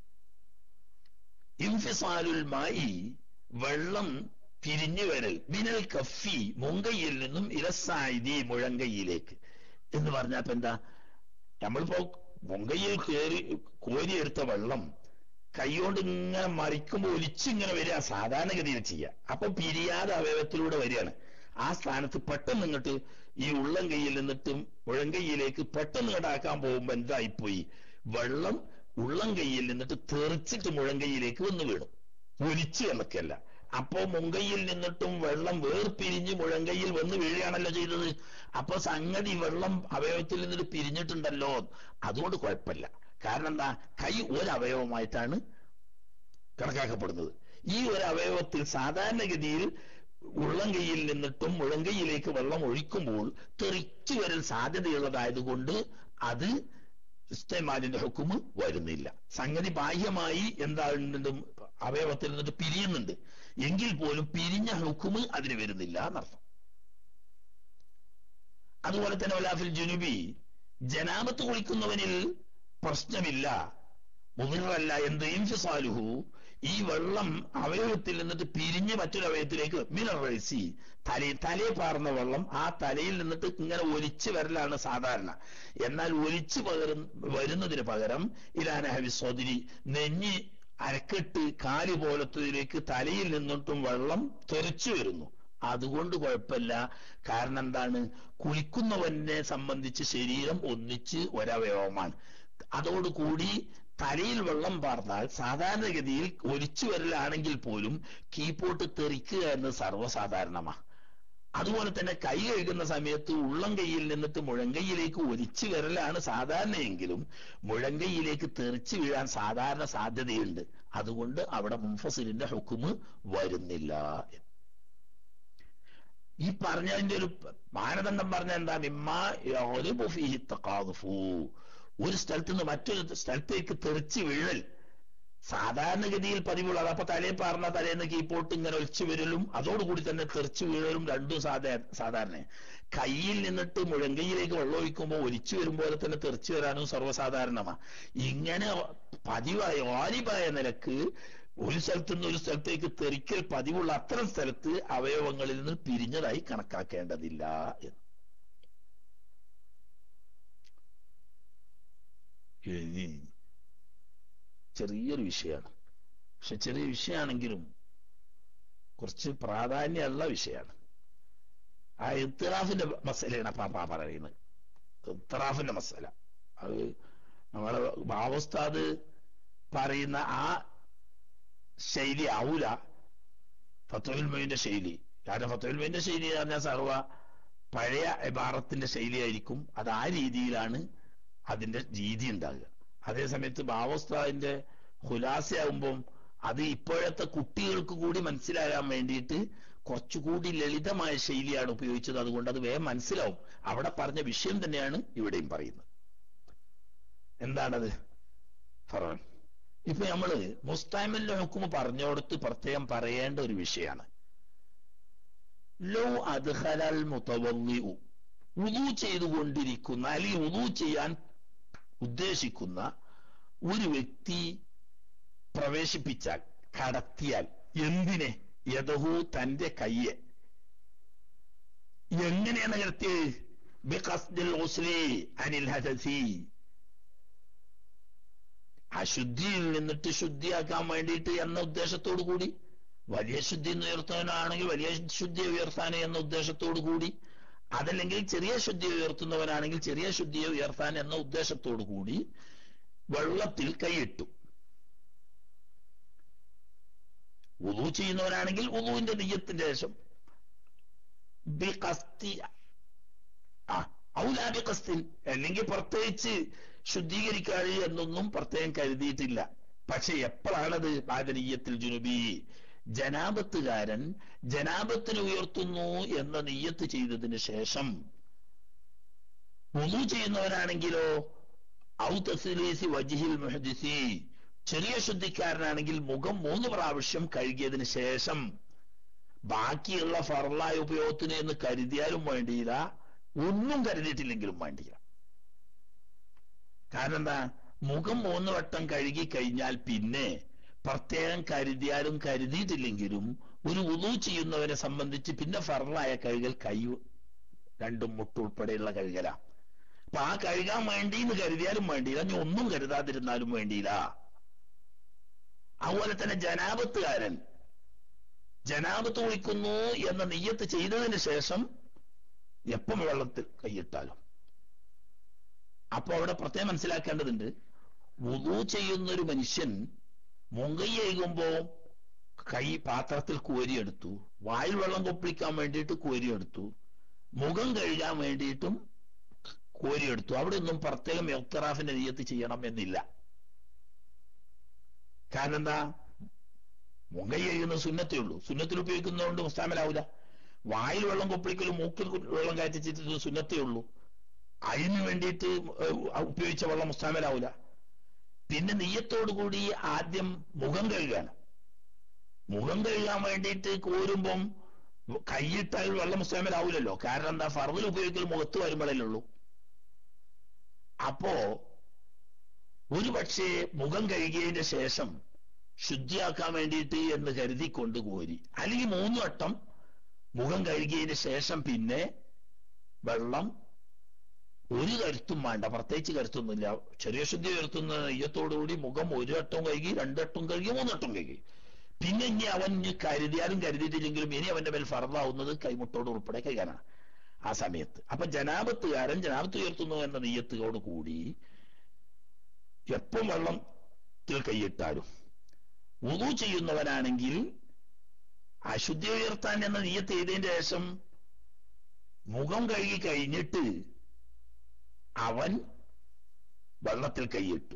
ഇൻഫിസാലുൽ മായി വെള്ളം പിരിഞ്ഞു വരൽ മിനൽ കഫി മുങ്കയിൽ നിന്നും ഇലസായിതി മുഴങ്കയിലേക്ക് എന്ന് പറഞ്ഞാൽ ഇപ്പൊ എന്താ നമ്മളിപ്പോ മുങ്കയിൽ കയറി കോരിയെടുത്ത വെള്ളം കൈകൊണ്ട് ഇങ്ങനെ മറിക്കുമ്പോൾ ഒലിച്ചിങ്ങനെ വരിക സാധാരണഗതിയിൽ ചെയ്യുക അപ്പൊ പിരിയാതെ അവയവത്തിലൂടെ വരികയാണ് ആ സ്ഥാനത്ത് പെട്ടെന്ന് ഇങ്ങോട്ട് ഈ ഉള്ളം കൈയിൽ നിന്നിട്ടും മുഴങ്കയിലേക്ക് പെട്ടെന്ന് ഇങ്ങോട്ടാക്കാൻ പോകുമ്പോ എന്തായിപ്പോയി വെള്ളം ഉള്ളം കൈയിൽ നിന്നിട്ട് തെറിച്ചിട്ട് മുഴങ്കയിലേക്ക് വന്നു വീണു ഒലിച്ചു എന്നൊക്കെയല്ല അപ്പോ മുങ്കയിൽ നിന്നിട്ടും വെള്ളം വേർപിരിഞ്ഞ് മുഴങ്കയിൽ വന്ന് വീഴുകയാണല്ലോ ചെയ്തത് അപ്പൊ സംഗതി വെള്ളം അവയവത്തിൽ നിന്നിട്ട് പിരിഞ്ഞിട്ടുണ്ടല്ലോ അതുകൊണ്ട് കുഴപ്പമില്ല കാരണം എന്താ കൈ ഒരവയവമായിട്ടാണ് കണക്കാക്കപ്പെടുന്നത് ഈ ഒരു അവയവത്തിൽ സാധാരണഗതിയിൽ ഉള്ളം കൈയിൽ നിന്നിട്ടും മുഴങ്കയിലേക്ക് വെള്ളം ഒഴിക്കുമ്പോൾ തെറിച്ചു വരൽ സാധ്യതയുള്ളതായതുകൊണ്ട് അത് ഇസ്തമാലിന്റെ ഹുക്കുമ് വരുന്നില്ല സംഗതി ബാഹ്യമായി എന്താ അവയവത്തിൽ നിന്നിട്ട് പിരിയുന്നുണ്ട് എങ്കിൽ പോലും പിരിഞ്ഞ ഹുക്കുമ് അതിന് വരുന്നില്ല എന്നർത്ഥം അതുപോലെ തന്നെ ഒലാഫിൽ ജുനുബി ജനാമത്ത് കുളിക്കുന്നവനിൽ പ്രശ്നമില്ല മുതിറല്ല എന്ത് ഇൻഫിസാലുഹു ഈ വെള്ളം അവയവത്തിൽ നിന്നിട്ട് പിരിഞ്ഞ് മറ്റൊരു അവയവത്തിലേക്ക് മിനറൽസി തലയിൽ തലയെ പാർന്ന വെള്ളം ആ തലയിൽ നിന്നിട്ട് ഇങ്ങനെ ഒലിച്ചു വരലാണ് സാധാരണ എന്നാൽ ഒലിച്ചു പകരം വരുന്നതിന് പകരം ഇലാനഹവി സ്വതിരി നെഞ്ഞി അരക്കെട്ട് കാല് പോലത്തതിലേക്ക് തലയിൽ നിന്നിട്ടും വെള്ളം തെറിച്ചു വരുന്നു അതുകൊണ്ട് കുഴപ്പമില്ല കാരണം എന്താണ് കുളിക്കുന്നവനെ സംബന്ധിച്ച് ശരീരം ഒന്നിച്ച് ഒരവയവമാണ് അതോടുകൂടി തലയിൽ വെള്ളം പാർന്നാൽ സാധാരണഗതിയിൽ ഒലിച്ചു വരലാണെങ്കിൽ പോലും കീപ്പോട്ട് തെറിക്കുക എന്ന് സർവ്വസാധാരണമാണ് അതുപോലെ തന്നെ കൈ കഴുകുന്ന സമയത്ത് ഉള്ളം കൈയിൽ നിന്നിട്ട് മുഴങ്കൈയിലേക്ക് ഒലിച്ചു വരലാണ് സാധാരണയെങ്കിലും മുഴങ്കൈയിലേക്ക് തെറിച്ചു വീഴാൻ സാധാരണ സാധ്യതയുണ്ട് അതുകൊണ്ട് അവിടെ മുംഫസിലിന്റെ ഹുക്കുമ് വരുന്നില്ല ഈ പറഞ്ഞതിന്റെ ഒരു മാനദണ്ഡം പറഞ്ഞ എന്താ മിമ്മാ ഒരു സ്ഥലത്ത് നിന്ന് മറ്റൊരു സ്ഥലത്തേക്ക് തെറിച്ച് വീഴൽ സാധാരണഗതിയിൽ പതിവുള്ളത് അപ്പൊ തലയെ പാർന്ന തലേന്ന് കീപ്പോട്ട് ഇങ്ങനെ ഒലിച്ചു വരലും അതോടുകൂടി തന്നെ തെറിച്ചു വീഴലും രണ്ടും സാധാ സാധാരണ കയ്യിൽ നിന്നിട്ട് മുഴങ്കയിലേക്ക് വെള്ളം ഒഴിക്കുമ്പോൾ ഒലിച്ചു വരുമ്പോൾ തന്നെ തെറിച്ചു വരാനും സർവ്വസാധാരണമാണ് ഇങ്ങനെ പതിവായ വാലിബായ നിലക്ക് ഒരു സ്ഥലത്തു നിന്ന് ഒരു സ്ഥലത്തേക്ക് തെറിക്കൽ പതിവുള്ള അത്തരം സ്ഥലത്ത് അവയവങ്ങളിൽ നിന്ന് പിരിഞ്ഞതായി കണക്കാക്കേണ്ടതില്ല എന്ന് ചെറിയൊരു വിഷയമാണ് പക്ഷെ ചെറിയ വിഷയമാണെങ്കിലും കുറച്ച് പ്രാധാന്യമുള്ള വിഷയമാണ് ആ ഇത്തറാഫിന്റെ മസലയാണ് പാപ്പ പറയുന്നത് ഇത്തറാഫിന്റെ മസല അത് നമ്മളെ ഭാവസ്ഥാത് പറയുന്ന ആ ശൈലി ആവൂല ഫത്തുൽമയുടെ ശൈലി കാരണം ഫത്തുൽമയുടെ ശൈലി എന്ന് പറഞ്ഞാൽ സർവ പഴയ ഇബാറത്തിന്റെ ശൈലിയായിരിക്കും അത് ആ രീതിയിലാണ് അതിന്റെ രീതി ഉണ്ടാകുക അതേസമയത്ത് ഭാവസ്ഥാദിന്റെ ഹുലാസയാകുമ്പം അത് ഇപ്പോഴത്തെ കുട്ടികൾക്ക് കൂടി മനസ്സിലാകാൻ വേണ്ടിയിട്ട് കുറച്ചുകൂടി ലളിതമായ ശൈലിയാണ് ഉപയോഗിച്ചത് അതുകൊണ്ട് അത് വേഗം മനസ്സിലാവും അവിടെ പറഞ്ഞ വിഷയം തന്നെയാണ് ഇവിടെയും പറയുന്നത് എന്താണത് ഫറോൻ ഇപ്പൊ നമ്മള് മുസ്താമിന്റെ ഹുക്കുമ പറഞ്ഞോടത്ത് പ്രത്യേകം പറയേണ്ട ഒരു വിഷയമാണ് ലോ അദ്ഹലൽ മുതവല്ലിഉ ഉദു ചെയ്തുകൊണ്ടിരിക്കുന്ന അല്ലെങ്കിൽ ഉദു ചെയ്യാൻ ഉദ്ദേശിക്കുന്ന ഒരു വ്യക്തി പ്രവേശിപ്പിച്ചാൽ കടത്തിയാൽ എന്തിനെ യദഹു തന്റെ കയ്യെ എങ്ങനെയാണ് കടത്തിയത് ബിഖസ്ദിൽ ഉസ്ലി അനിൽ ഹദസി അശുദ്ധിയിൽ നിന്നിട്ട് ശുദ്ധിയാക്കാൻ വേണ്ടിയിട്ട് എന്ന ഉദ്ദേശത്തോടു കൂടി വലിയ ശുദ്ധി ഉയർത്തുന്നവനാണെങ്കിൽ വലിയ ശുദ്ധി ഉയർത്താൻ എന്ന ഉദ്ദേശത്തോടു കൂടി അതല്ലെങ്കിൽ ചെറിയ ശുദ്ധി ഉയർത്തുന്നവനാണെങ്കിൽ ചെറിയ ശുദ്ധിയെ ഉയർത്താൻ എന്ന ഉദ്ദേശത്തോടു കൂടി വെള്ളത്തിൽ കൈയിട്ടു ഉദു ചെയ്യുന്നവനാണെങ്കിൽ ഉദുവിന്റെ നെയ്യത്തിന്റെ ശേഷം ബിഖസ്തി ആ ഔലാ ബിഖസ്തിൻ അല്ലെങ്കിൽ പ്രത്യേകിച്ച് ശുദ്ധീകരിക്കാതെ എന്നൊന്നും പ്രത്യേകം കരുതിയിട്ടില്ല പക്ഷെ എപ്പോഴാണത് ബാദനീയത്തിൽ ജുനുബി ജനാപത്തുകാരൻ ജനാപത്തിന് ഉയർത്തുന്നു എന്ന നെയ്യത്ത് ചെയ്തതിന് ശേഷം ഉദു ചെയ്യുന്നവനാണെങ്കിലോ ഔ തസ്ലീസി വജിഹിൽ മുഹദിസി ചെറിയ ശുദ്ധിക്കാരനാണെങ്കിൽ മുഖം മൂന്ന് പ്രാവശ്യം കഴുകിയതിന് ശേഷം ബാക്കിയുള്ള ഫറലായ ഉപയോഗത്തിന് എന്ന് കരുതിയാലും വേണ്ടിയില്ല ഒന്നും കരുതിയിട്ടില്ലെങ്കിലും വേണ്ടിയില്ല കാരണം എന്താ മുഖം മൂന്ന് വട്ടം കഴുകി കഴിഞ്ഞാൽ പിന്നെ പ്രത്യേകം കരുതിയാലും കരുതിയിട്ടില്ലെങ്കിലും ഒരു ഉദു ചെയ്യുന്നവനെ സംബന്ധിച്ച് പിന്നെ ഫറലായ കഴുകൽ കൈ രണ്ടും മുട്ടുൾപ്പെടെയുള്ള കഴുകല അപ്പൊ ആ കഴുകാൻ വേണ്ടി എന്ന് കരുതിയാലും വേണ്ടിയില്ല ഇനി ഒന്നും കരുതാതിരുന്നാലും വേണ്ടിയില്ല അതുപോലെ തന്നെ ജനാപത്തുകാരൻ ജനാപത്ത് കുളിക്കുന്നു എന്ന നെയ്യത്ത് ചെയ്തതിന് ശേഷം എപ്പം വെള്ളത്തിൽ കൈയിട്ടാലും അപ്പൊ അവിടെ പ്രത്യേകം മനസ്സിലാക്കേണ്ടതുണ്ട് വുളു ചെയ്യുന്ന ഒരു മനുഷ്യൻ മുങ്കൈ എഴുകുമ്പോ കൈ പാത്രത്തിൽ കോരിയെടുത്തു വായിൽ വെള്ളം കൊപ്പിളിക്കാൻ വേണ്ടിയിട്ട് കോരിയെടുത്തു മുഖം കഴുകാൻ വേണ്ടിയിട്ടും കോരിയെടുത്തു അവിടെ ഒന്നും പ്രത്യേകം എഫ്തറാഫിന്റെ നെയ്യത്ത് ചെയ്യണം എന്നില്ല കാരണം എന്താ മുങ്കൈ എഴുതുന്ന സുന്നത്തേ ഉള്ളൂ സുന്നത്തിൽ ഉപയോഗിക്കുന്നതുകൊണ്ട് മുസ്താമലാവൂല വായിൽ വെള്ളം കൊപ്പിളിക്കലും മൂക്കിൽ വെള്ളം കയറ്റിച്ചിട്ട് സുന്നത്തേ ഉള്ളൂ അതിന് വേണ്ടിയിട്ട് ഉപയോഗിച്ച വെള്ളം മുസ്താമലാവൂല പിന്നെ നെയ്യത്തോടു കൂടി ആദ്യം മുഖം കഴുകാണ് മുഖം കഴുകാൻ വേണ്ടിയിട്ട് കോരുമ്പം കൈയിട്ടാൽ വെള്ളം മുസ്താമലാവൂലല്ലോ കാരണം എന്താ ഫർദിൽ ഉപയോഗിക്കൽ മുഖത്ത് വരുമ്പോഴല്ലേ ഉള്ളൂ അപ്പോ ഒരു പക്ഷേ മുഖം കഴുകിയതിന്റെ ശേഷം ശുദ്ധിയാക്കാൻ വേണ്ടിയിട്ട് എന്ന് കരുതിക്കൊണ്ട് കോരി അല്ലെങ്കിൽ മൂന്ന് വട്ടം മുഖം കഴുകിയതിന് ശേഷം പിന്നെ വെള്ളം ഒരു കരുത്തും വേണ്ട പ്രത്യേകിച്ച് കരുത്തൊന്നുമില്ല ചെറിയ ശുദ്ധി ഉയർത്തുന്ന നെയ്യത്തോടുകൂടി മുഖം ഒരു വട്ടം കഴുകി രണ്ടട്ടം കഴുകി മൂന്നട്ടം കഴുകി പിന്നെ ഇനി അവൻ ഇനി കരുതിയാലും കരുതിയിട്ടില്ലെങ്കിലും ഇനി അവന്റെ മേൽ ഫറലാവുന്നത് കൈമുട്ടോട് ഉൾപ്പെടെ കൈകാനാണ് ആ സമയത്ത് അപ്പൊ ജനാപത്തുകാരൻ ജനാപത്ത് ഉയർത്തുന്നു എന്ന നെയ്യത്തോട് കൂടി എപ്പം വെള്ളത്തിൽ കൈയിട്ടാലും ഉതു ചെയ്യുന്നവനാണെങ്കിൽ അശുദ്ധി ഉയർത്താൻ എന്ന നീയത്ത് ചെയ്തതിന്റെ ശേഷം മുഖം കഴുകി കഴിഞ്ഞിട്ട് അവൻ വെള്ളത്തിൽ കൈയിട്ടു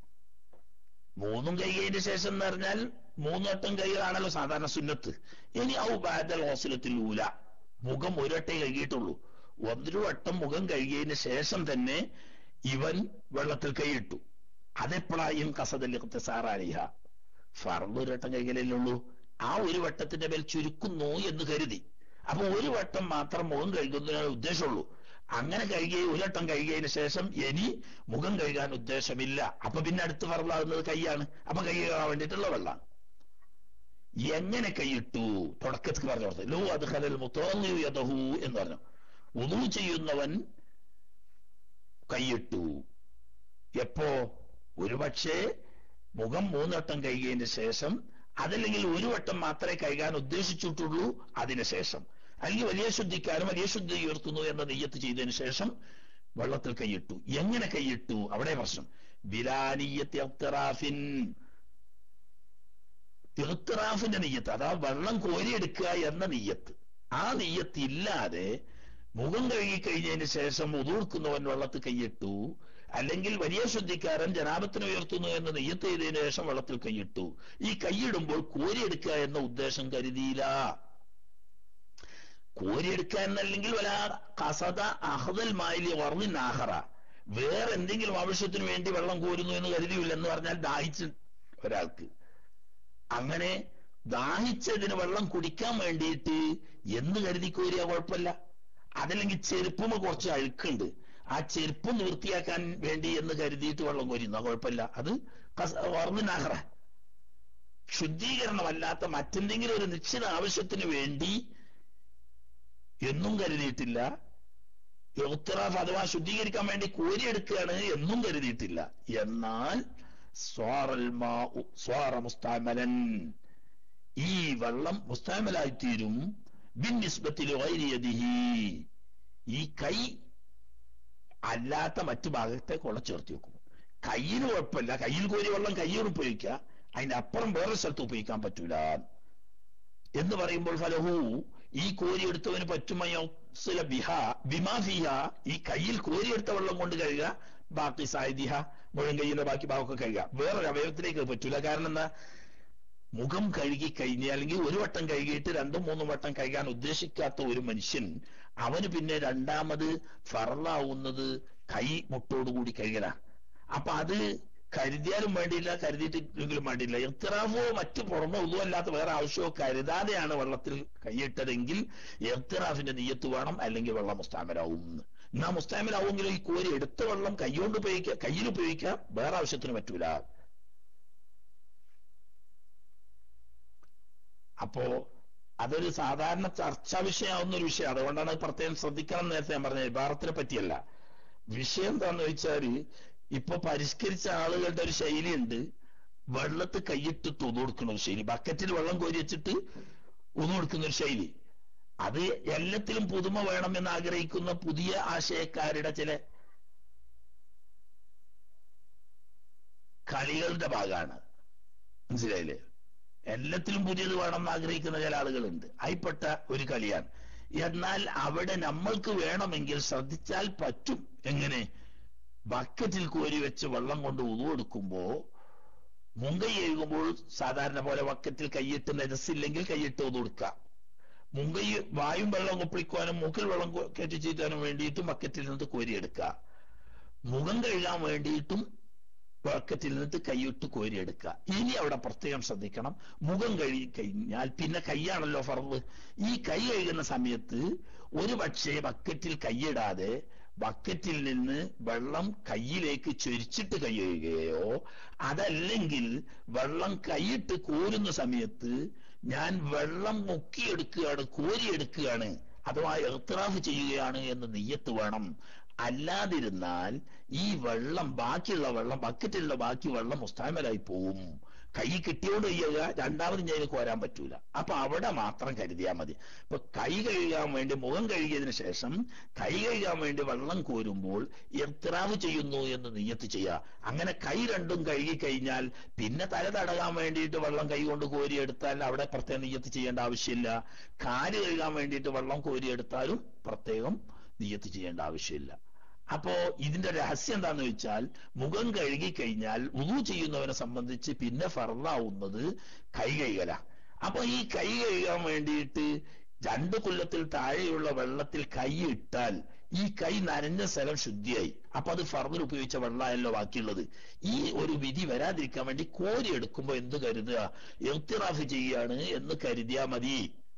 മൂന്നും കൈകതിന്റെ ശേഷം എന്ന് പറഞ്ഞാൽ മൂന്നോട്ടം കൈകളാണല്ലോ സാധാരണ സുന്നത്ത് ഇനി ഔ ബാദൽ ഹോസിലത്തിൽ ഊല മുഖം ഒരട്ടേ കഴുകിയിട്ടുള്ളൂ ഒരു വട്ടം മുഖം കഴുകിയതിന് ശേഷം തന്നെ ഇവൻ വെള്ളത്തിൽ കൈയിട്ടു അതെപ്പോഴായും കസതല്ലത്തെ സാറാലിഹ ഫർദ് ഒരു വട്ടം കൈകലല്ലേ ഉള്ളൂ ആ ഒരു വട്ടത്തിന്റെ മേൽ ചുരുക്കുന്നു എന്ന് കരുതി അപ്പൊ ഒരു വട്ടം മാത്രം മുഖം കഴുകുന്നതിന് ഉദ്ദേശമുള്ളൂ അങ്ങനെ കഴുകിയ ഒരു വട്ടം കഴുകിയതിന് ശേഷം ഇനി മുഖം കഴുകാൻ ഉദ്ദേശമില്ല അപ്പൊ പിന്നെ അടുത്ത് ഫറലാകുന്നത് കൈയാണ് അപ്പൊ കൈ കഴുകാൻ വേണ്ടിയിട്ടുള്ള വെള്ളമാണ് എങ്ങനെ കൈയിട്ടു തുടക്കത്തിൽ പറഞ്ഞു കൊടുത്തത് ലോ അത് ഹലൽ മുത്തോഹു എന്ന് പറഞ്ഞു ഉദു ചെയ്യുന്നവൻ കൈയിട്ടു എപ്പോ ഒരുപക്ഷെ മുഖം മൂന്നട്ടം കഴുകിയതിന് ശേഷം അതല്ലെങ്കിൽ ഒരു വട്ടം മാത്രമേ കഴുകാൻ ഉദ്ദേശിച്ചിട്ടുള്ളൂ അതിനുശേഷം അല്ലെങ്കിൽ വലിയ ശുദ്ധിക്കാരും വലിയ ശുദ്ധി ഉയർത്തുന്നു എന്ന നെയ്യത്ത് ചെയ്തതിന് ശേഷം വെള്ളത്തിൽ കൈയിട്ടു എങ്ങനെ കൈയിട്ടു അവിടെ പ്രശ്നം ബിലാനിയത്ത് ഇഖ്തിറാഫിൻ ഇഖ്തിറാഫിന്റെ നെയ്യത്ത് അതാ വെള്ളം കോരിയെടുക്കുക എന്ന നെയ്യത്ത് ആ നെയ്യത്ത് ഇല്ലാതെ മുഖം കഴുകി കഴിഞ്ഞതിന് ശേഷം ഉതൂർക്കുന്നവൻ വെള്ളത്തിൽ കൈയിട്ടു അല്ലെങ്കിൽ വലിയ ശുദ്ധിക്കാരൻ ജനാപത്തിന് ഉയർത്തുന്നു എന്ന് നെയ്യത്ത് ചെയ്തതിനു ശേഷം വെള്ളത്തിൽ കൈയിട്ടു ഈ കൈയിടുമ്പോൾ കോരിയെടുക്കുക എന്ന ഉദ്ദേശം കരുതിയില്ല കോരിയെടുക്കുക എന്നല്ലെങ്കിൽ വല കസത അഹദൽ മായിലി വർണ്ണിൻ ആഹറ വേറെ എന്തെങ്കിലും ആവശ്യത്തിന് വേണ്ടി വെള്ളം കോരുന്നു എന്ന് കരുതിയില്ല എന്ന് പറഞ്ഞാൽ ദാഹിച്ച് ഒരാൾക്ക് അങ്ങനെ ദാഹിച്ചതിന് വെള്ളം കുടിക്കാൻ വേണ്ടിയിട്ട് എന്ന് കരുതി കോരിയാ കുഴപ്പമില്ല അതല്ലെങ്കിൽ ചെരുപ്പുമ കുറച്ച് അഴുക്കുണ്ട് ആ ചെരുപ്പ് നിവൃത്തിയാക്കാൻ വേണ്ടി എന്ന് കരുതിയിട്ട് വെള്ളം കോരുന്ന കുഴപ്പമില്ല അത് വർണ്ണിനാഹറ ശുദ്ധീകരണമല്ലാത്ത മറ്റെന്തെങ്കിലും ഒരു നിശ്ചിത ആവശ്യത്തിന് വേണ്ടി എന്നും കരുതിയിട്ടില്ല ഉത്തറാഫ് അഥവാ ശുദ്ധീകരിക്കാൻ വേണ്ടി കോരിയെടുക്കുകയാണ് എന്നും കരുതിയിട്ടില്ല എന്നാൽ സ്വാറ മുസ്താമലൻ ഈ വെള്ളം മുസ്താമലായി തീരും ബിൻ നിസ്ബത്തിൽ ഈ കൈ അല്ലാത്ത മറ്റു ഭാഗത്തെ കൊള്ള ചേർത്ത് വെക്കും കയ്യിൽ കുഴപ്പമില്ല കയ്യിൽ കോരി വെള്ളം കയ്യിൽ ഉപയോഗിക്കുക അതിന്റെ അപ്പുറം വേറെ സ്ഥലത്ത് ഉപയോഗിക്കാൻ പറ്റൂല എന്ന് പറയുമ്പോൾ ഫലഹു ഈ കോരിയെടുത്തവന് പറ്റുമയോ ബിഹ ബിമാഫിഹ ഈ കയ്യിൽ കോരിയെടുത്ത വെള്ളം കൊണ്ട് കഴുകുക ബാക്കി സാഹിദിഹ മുഴുവൻ കയ്യിന്റെ ബാക്കി ഭാഗമൊക്കെ കഴുകുക വേറൊരു അവയവത്തിലേക്ക് പറ്റൂല കാരണം എന്താ മുഖം കഴുകി കഴിഞ്ഞ് അല്ലെങ്കിൽ ഒരു വട്ടം കഴുകിയിട്ട് രണ്ടും മൂന്നും വട്ടം കഴുകാൻ ഉദ്ദേശിക്കാത്ത ഒരു മനുഷ്യൻ അവന് പിന്നെ രണ്ടാമത് ഫറലാവുന്നത് കൈ മുട്ടോടുകൂടി കഴുകല അപ്പൊ അത് കരുതിയാലും വേണ്ടിയില്ല കരുതിയിട്ടെങ്കിലും വേണ്ടിയില്ല എത്തിറാഫോ മറ്റു പുറമെ ഒന്നുമല്ലാത്ത വേറെ ആവശ്യമോ കരുതാതെയാണ് വെള്ളത്തിൽ കൈയിട്ടതെങ്കിൽ എത്തിറാഫിന്റെ നീയത്ത് വേണം അല്ലെങ്കിൽ വെള്ളം മുസ്താമലാവും എന്നാ മുസ്താമലാവുമെങ്കിൽ ഈ കോരി എടുത്ത വെള്ളം കൈകൊണ്ട് ഉപയോഗിക്കാം കയ്യിൽ ഉപയോഗിക്കാം വേറെ ആവശ്യത്തിന് പറ്റൂല അപ്പോ അതൊരു സാധാരണ ചർച്ചാ വിഷയമാവുന്ന ഒരു വിഷയം അതുകൊണ്ടാണ് പ്രത്യേകം ശ്രദ്ധിക്കണം നേരത്തെ ഞാൻ പറഞ്ഞത് ഇബാറത്തിനെ പറ്റിയല്ല വിഷയം എന്താന്ന് വെച്ചാൽ ഇപ്പൊ പരിഷ്കരിച്ച ആളുകളുടെ ഒരു ശൈലിയുണ്ട് വെള്ളത്തിൽ കൈയിട്ട് തുതു കൊടുക്കുന്ന ഒരു ശൈലി ബക്കറ്റിൽ വെള്ളം കോരി വെച്ചിട്ട് ഉതു കൊടുക്കുന്ന ഒരു ശൈലി അത് എല്ലാത്തിലും പുതുമ വേണമെന്ന് ആഗ്രഹിക്കുന്ന പുതിയ ആശയക്കാരുടെ ചില കളികളുടെ ഭാഗമാണ് മനസ്സിലായില്ലേ എല്ലാത്തിലും പുതിയത് വേണമെന്ന് ആഗ്രഹിക്കുന്ന ചില ആളുകളുണ്ട് ആയിപ്പെട്ട ഒരു കളിയാണ് എന്നാൽ അവിടെ നമ്മൾക്ക് വേണമെങ്കിൽ ശ്രദ്ധിച്ചാൽ പറ്റും എങ്ങനെ ബക്കറ്റിൽ കോരി വെച്ച് വെള്ളം കൊണ്ട് ഉതുവെടുക്കുമ്പോ മുങ്കൈ എഴുകുമ്പോൾ സാധാരണ പോലെ ബക്കറ്റിൽ കൈയിട്ട് നെരസില്ലെങ്കിൽ കൈയിട്ട് ഉതുകൊടുക്കാം മുങ്കൈ വായും വെള്ളം കൊപ്പിളിക്കുവാനും മൂക്കിൽ വെള്ളം കയറ്റി ചീറ്റാനും വേണ്ടിയിട്ടും ബക്കറ്റിൽ നിന്ന് കോരിയെടുക്കുക മുഖം കഴുകാൻ വേണ്ടിയിട്ടും ബക്കറ്റിൽ നിന്ന് കൈയിട്ട് കോരിയെടുക്കുക ഇനി അവിടെ പ്രത്യേകം ശ്രദ്ധിക്കണം മുഖം കഴുകി കഴിഞ്ഞാൽ പിന്നെ കൈയാണല്ലോ ഫറവ് ഈ കൈ കഴുകുന്ന സമയത്ത് ഒരു പക്ഷേ ബക്കറ്റിൽ കൈയിടാതെ ബക്കറ്റിൽ നിന്ന് വെള്ളം കയ്യിലേക്ക് ചൊരിച്ചിട്ട് കൈ കഴുകുകയോ അതല്ലെങ്കിൽ വെള്ളം കൈയിട്ട് കോരുന്ന സമയത്ത് ഞാൻ വെള്ളം മുക്കിയെടുക്കുകയാണ് കോരിയെടുക്കുകയാണ് അഥവാ എർത്തറാഫ് ചെയ്യുകയാണ് എന്ന് നെയ്യത്ത് വേണം അല്ലാതിരുന്നാൽ ഈ വെള്ളം ബാക്കിയുള്ള വെള്ളം ബക്കറ്റിലുള്ള ബാക്കി വെള്ളം മുസ്താമലായി പോവും കൈ കിട്ടിയോണ്ട് ചെയ്യുക രണ്ടാമത് ഞാൻ കോരാൻ പറ്റൂല അപ്പൊ അവിടെ മാത്രം കരുതിയാൽ മതി ഇപ്പൊ കൈ കഴുകാൻ വേണ്ടി മുഖം കഴുകിയതിന് ശേഷം കൈ കഴുകാൻ വേണ്ടി വെള്ളം കോരുമ്പോൾ എത്രാവ് ചെയ്യുന്നു എന്ന് നീയത്ത് ചെയ്യുക അങ്ങനെ കൈ രണ്ടും കഴുകി കഴിഞ്ഞാൽ പിന്നെ തല തടകാൻ വേണ്ടിയിട്ട് വെള്ളം കൈ കൊണ്ട് കോരിയെടുത്താൽ അവിടെ പ്രത്യേകം നീയത്ത് ചെയ്യേണ്ട ആവശ്യമില്ല കാല് കഴുകാൻ വേണ്ടിയിട്ട് വെള്ളം കോരിയെടുത്താലും പ്രത്യേകം നീയത്ത് ചെയ്യേണ്ട ആവശ്യമില്ല അപ്പോ ഇതിന്റെ രഹസ്യം എന്താന്ന് വെച്ചാൽ മുഖം കഴുകി കഴിഞ്ഞാൽ ഉതു ചെയ്യുന്നവനെ സംബന്ധിച്ച് പിന്നെ ഫറലാവുന്നത് കൈ കഴുകല അപ്പൊ ഈ കൈ കഴുകാൻ വേണ്ടിയിട്ട് രണ്ട് കൊല്ലത്തിൽ താഴെയുള്ള വെള്ളത്തിൽ കൈ ഇട്ടാൽ ഈ കൈ നനഞ്ഞ സ്ഥലം ശുദ്ധിയായി അപ്പൊ അത് ഫർദിൽ ഉപയോഗിച്ച വെള്ളമായല്ലോ ബാക്കിയുള്ളത് ഈ ഒരു വിധി വരാതിരിക്കാൻ വേണ്ടി കോരി എടുക്കുമ്പോ എന്ത് കരുതുക എർത്തിറാഫ് ചെയ്യാണ് എന്ന് കരുതിയാ മതി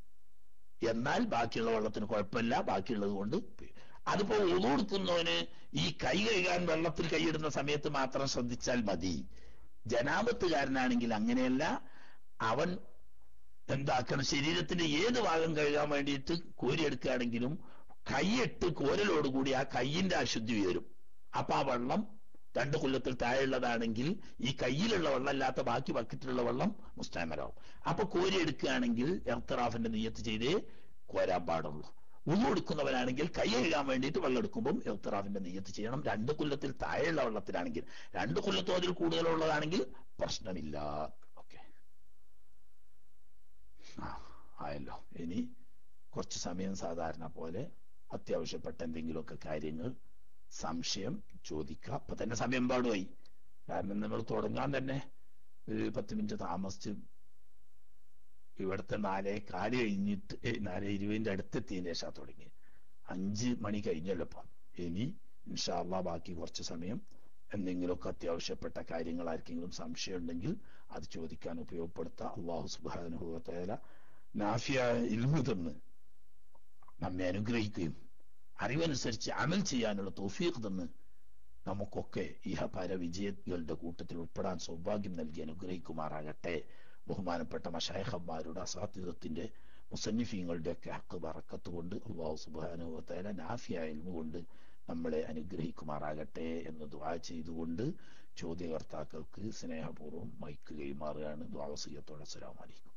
എന്നാൽ ബാക്കിയുള്ള വെള്ളത്തിന് കുഴപ്പമില്ല ബാക്കിയുള്ളത് കൊണ്ട് അതിപ്പോ ഉളുകൊടുക്കുന്നവന് ഈ കൈ കഴുകാൻ വെള്ളത്തിൽ കൈയിടുന്ന സമയത്ത് മാത്രം ശ്രദ്ധിച്ചാൽ മതി ജനാപത്തുകാരനാണെങ്കിൽ അങ്ങനെയല്ല അവൻ എന്താക്കണം ശരീരത്തിന്റെ ഏത് ഭാഗം കഴുകാൻ വേണ്ടിയിട്ട് കോരിയെടുക്കുകയാണെങ്കിലും കൈയിട്ട് കോരലോടുകൂടി ആ കൈയിന്റെ അശുദ്ധി ഉയരും അപ്പൊ ആ വെള്ളം രണ്ട് കൊല്ലത്തിൽ താഴെയുള്ളതാണെങ്കിൽ ഈ കയ്യിലുള്ള വെള്ളം അല്ലാത്ത ബാക്കി ബക്കറ്റിലുള്ള വെള്ളം മുസ്താമലാവും അപ്പൊ കോരി എടുക്കുകയാണെങ്കിൽ എർത്തറാഫിന്റെ നീയത്ത് ചെയ്തേ കോരാൻ പാടുള്ളൂ ഉള്ളു എടുക്കുന്നവനാണെങ്കിൽ കൈ കഴുകാൻ വേണ്ടിയിട്ട് വെള്ളം എടുക്കുമ്പോൾ എർത്തറാഫിന്റെ നീയത്ത് ചെയ്യണം രണ്ട് കൊല്ലത്തിൽ താഴെയുള്ള വെള്ളത്തിലാണെങ്കിൽ രണ്ട് കൊല്ലത്തോ അതിൽ കൂടുതലുള്ളതാണെങ്കിൽ പ്രശ്നമില്ല ഓക്കെ ആ ആയല്ലോ ഇനി കുറച്ച് സമയം സാധാരണ പോലെ അത്യാവശ്യപ്പെട്ട എന്തെങ്കിലുമൊക്കെ കാര്യങ്ങൾ സംശയം ചോദിക്കുക അപ്പൊ തന്നെ സമയം പാടുമായി കാരണം നമ്മൾ തുടങ്ങാൻ തന്നെ ഒരു പത്ത് മിനിറ്റ് താമസിച്ച് ഇവിടുത്തെ നാലേ കാല് കഴിഞ്ഞിട്ട് ഏ, നാലേ ഇരുപതിന്റെ അടുത്തെത്തിയതിന് ശേഷം തുടങ്ങി അഞ്ച് മണി കഴിഞ്ഞല്ലോ ഇപ്പം ഇനി ഇൻഷാല്ല ബാക്കി കുറച്ച് സമയം എന്തെങ്കിലുമൊക്കെ അത്യാവശ്യപ്പെട്ട കാര്യങ്ങൾ ആർക്കെങ്കിലും സംശയം ഉണ്ടെങ്കിൽ അത് ചോദിക്കാൻ ഉപയോഗപ്പെടുത്താം അള്ളാഹു സുബാനുഭവത്തേല നാഫിയ ഇൽമു തന്ന് നമ്മെ അനുഗ്രഹിക്കുകയും അറിവനുസരിച്ച് അമൽ ചെയ്യാനുള്ള തോഫീഖ് തന്ന് നമുക്കൊക്കെ ഇഹപര വിജയങ്ങളുടെ കൂട്ടത്തിൽ ഉൾപ്പെടാൻ സൗഭാഗ്യം നൽകി അനുഗ്രഹിക്കുമാറാകട്ടെ ബഹുമാനപ്പെട്ട മഷായഹന്മാരുടെ അസാധ്യതത്തിന്റെ മുസന്നിഫീങ്ങളുടെ ഒക്കെ ഹക്ക് പറക്കത്ത് കൊണ്ട് അള്ളാഹു സുബാനുഭവത്തേല നാഫിയ ഇൽമു കൊണ്ട് നമ്മളെ അനുഗ്രഹിക്കുമാറാകട്ടെ എന്ന് ദ്വാ ചെയ്തുകൊണ്ട് ചോദ്യകർത്താക്കൾക്ക് സ്നേഹപൂർവ്വം മൈക്ക് കൈമാറുകയാണ് ദ്വാവസീയത്തോടെ അസ്സലാമു അലൈക്കും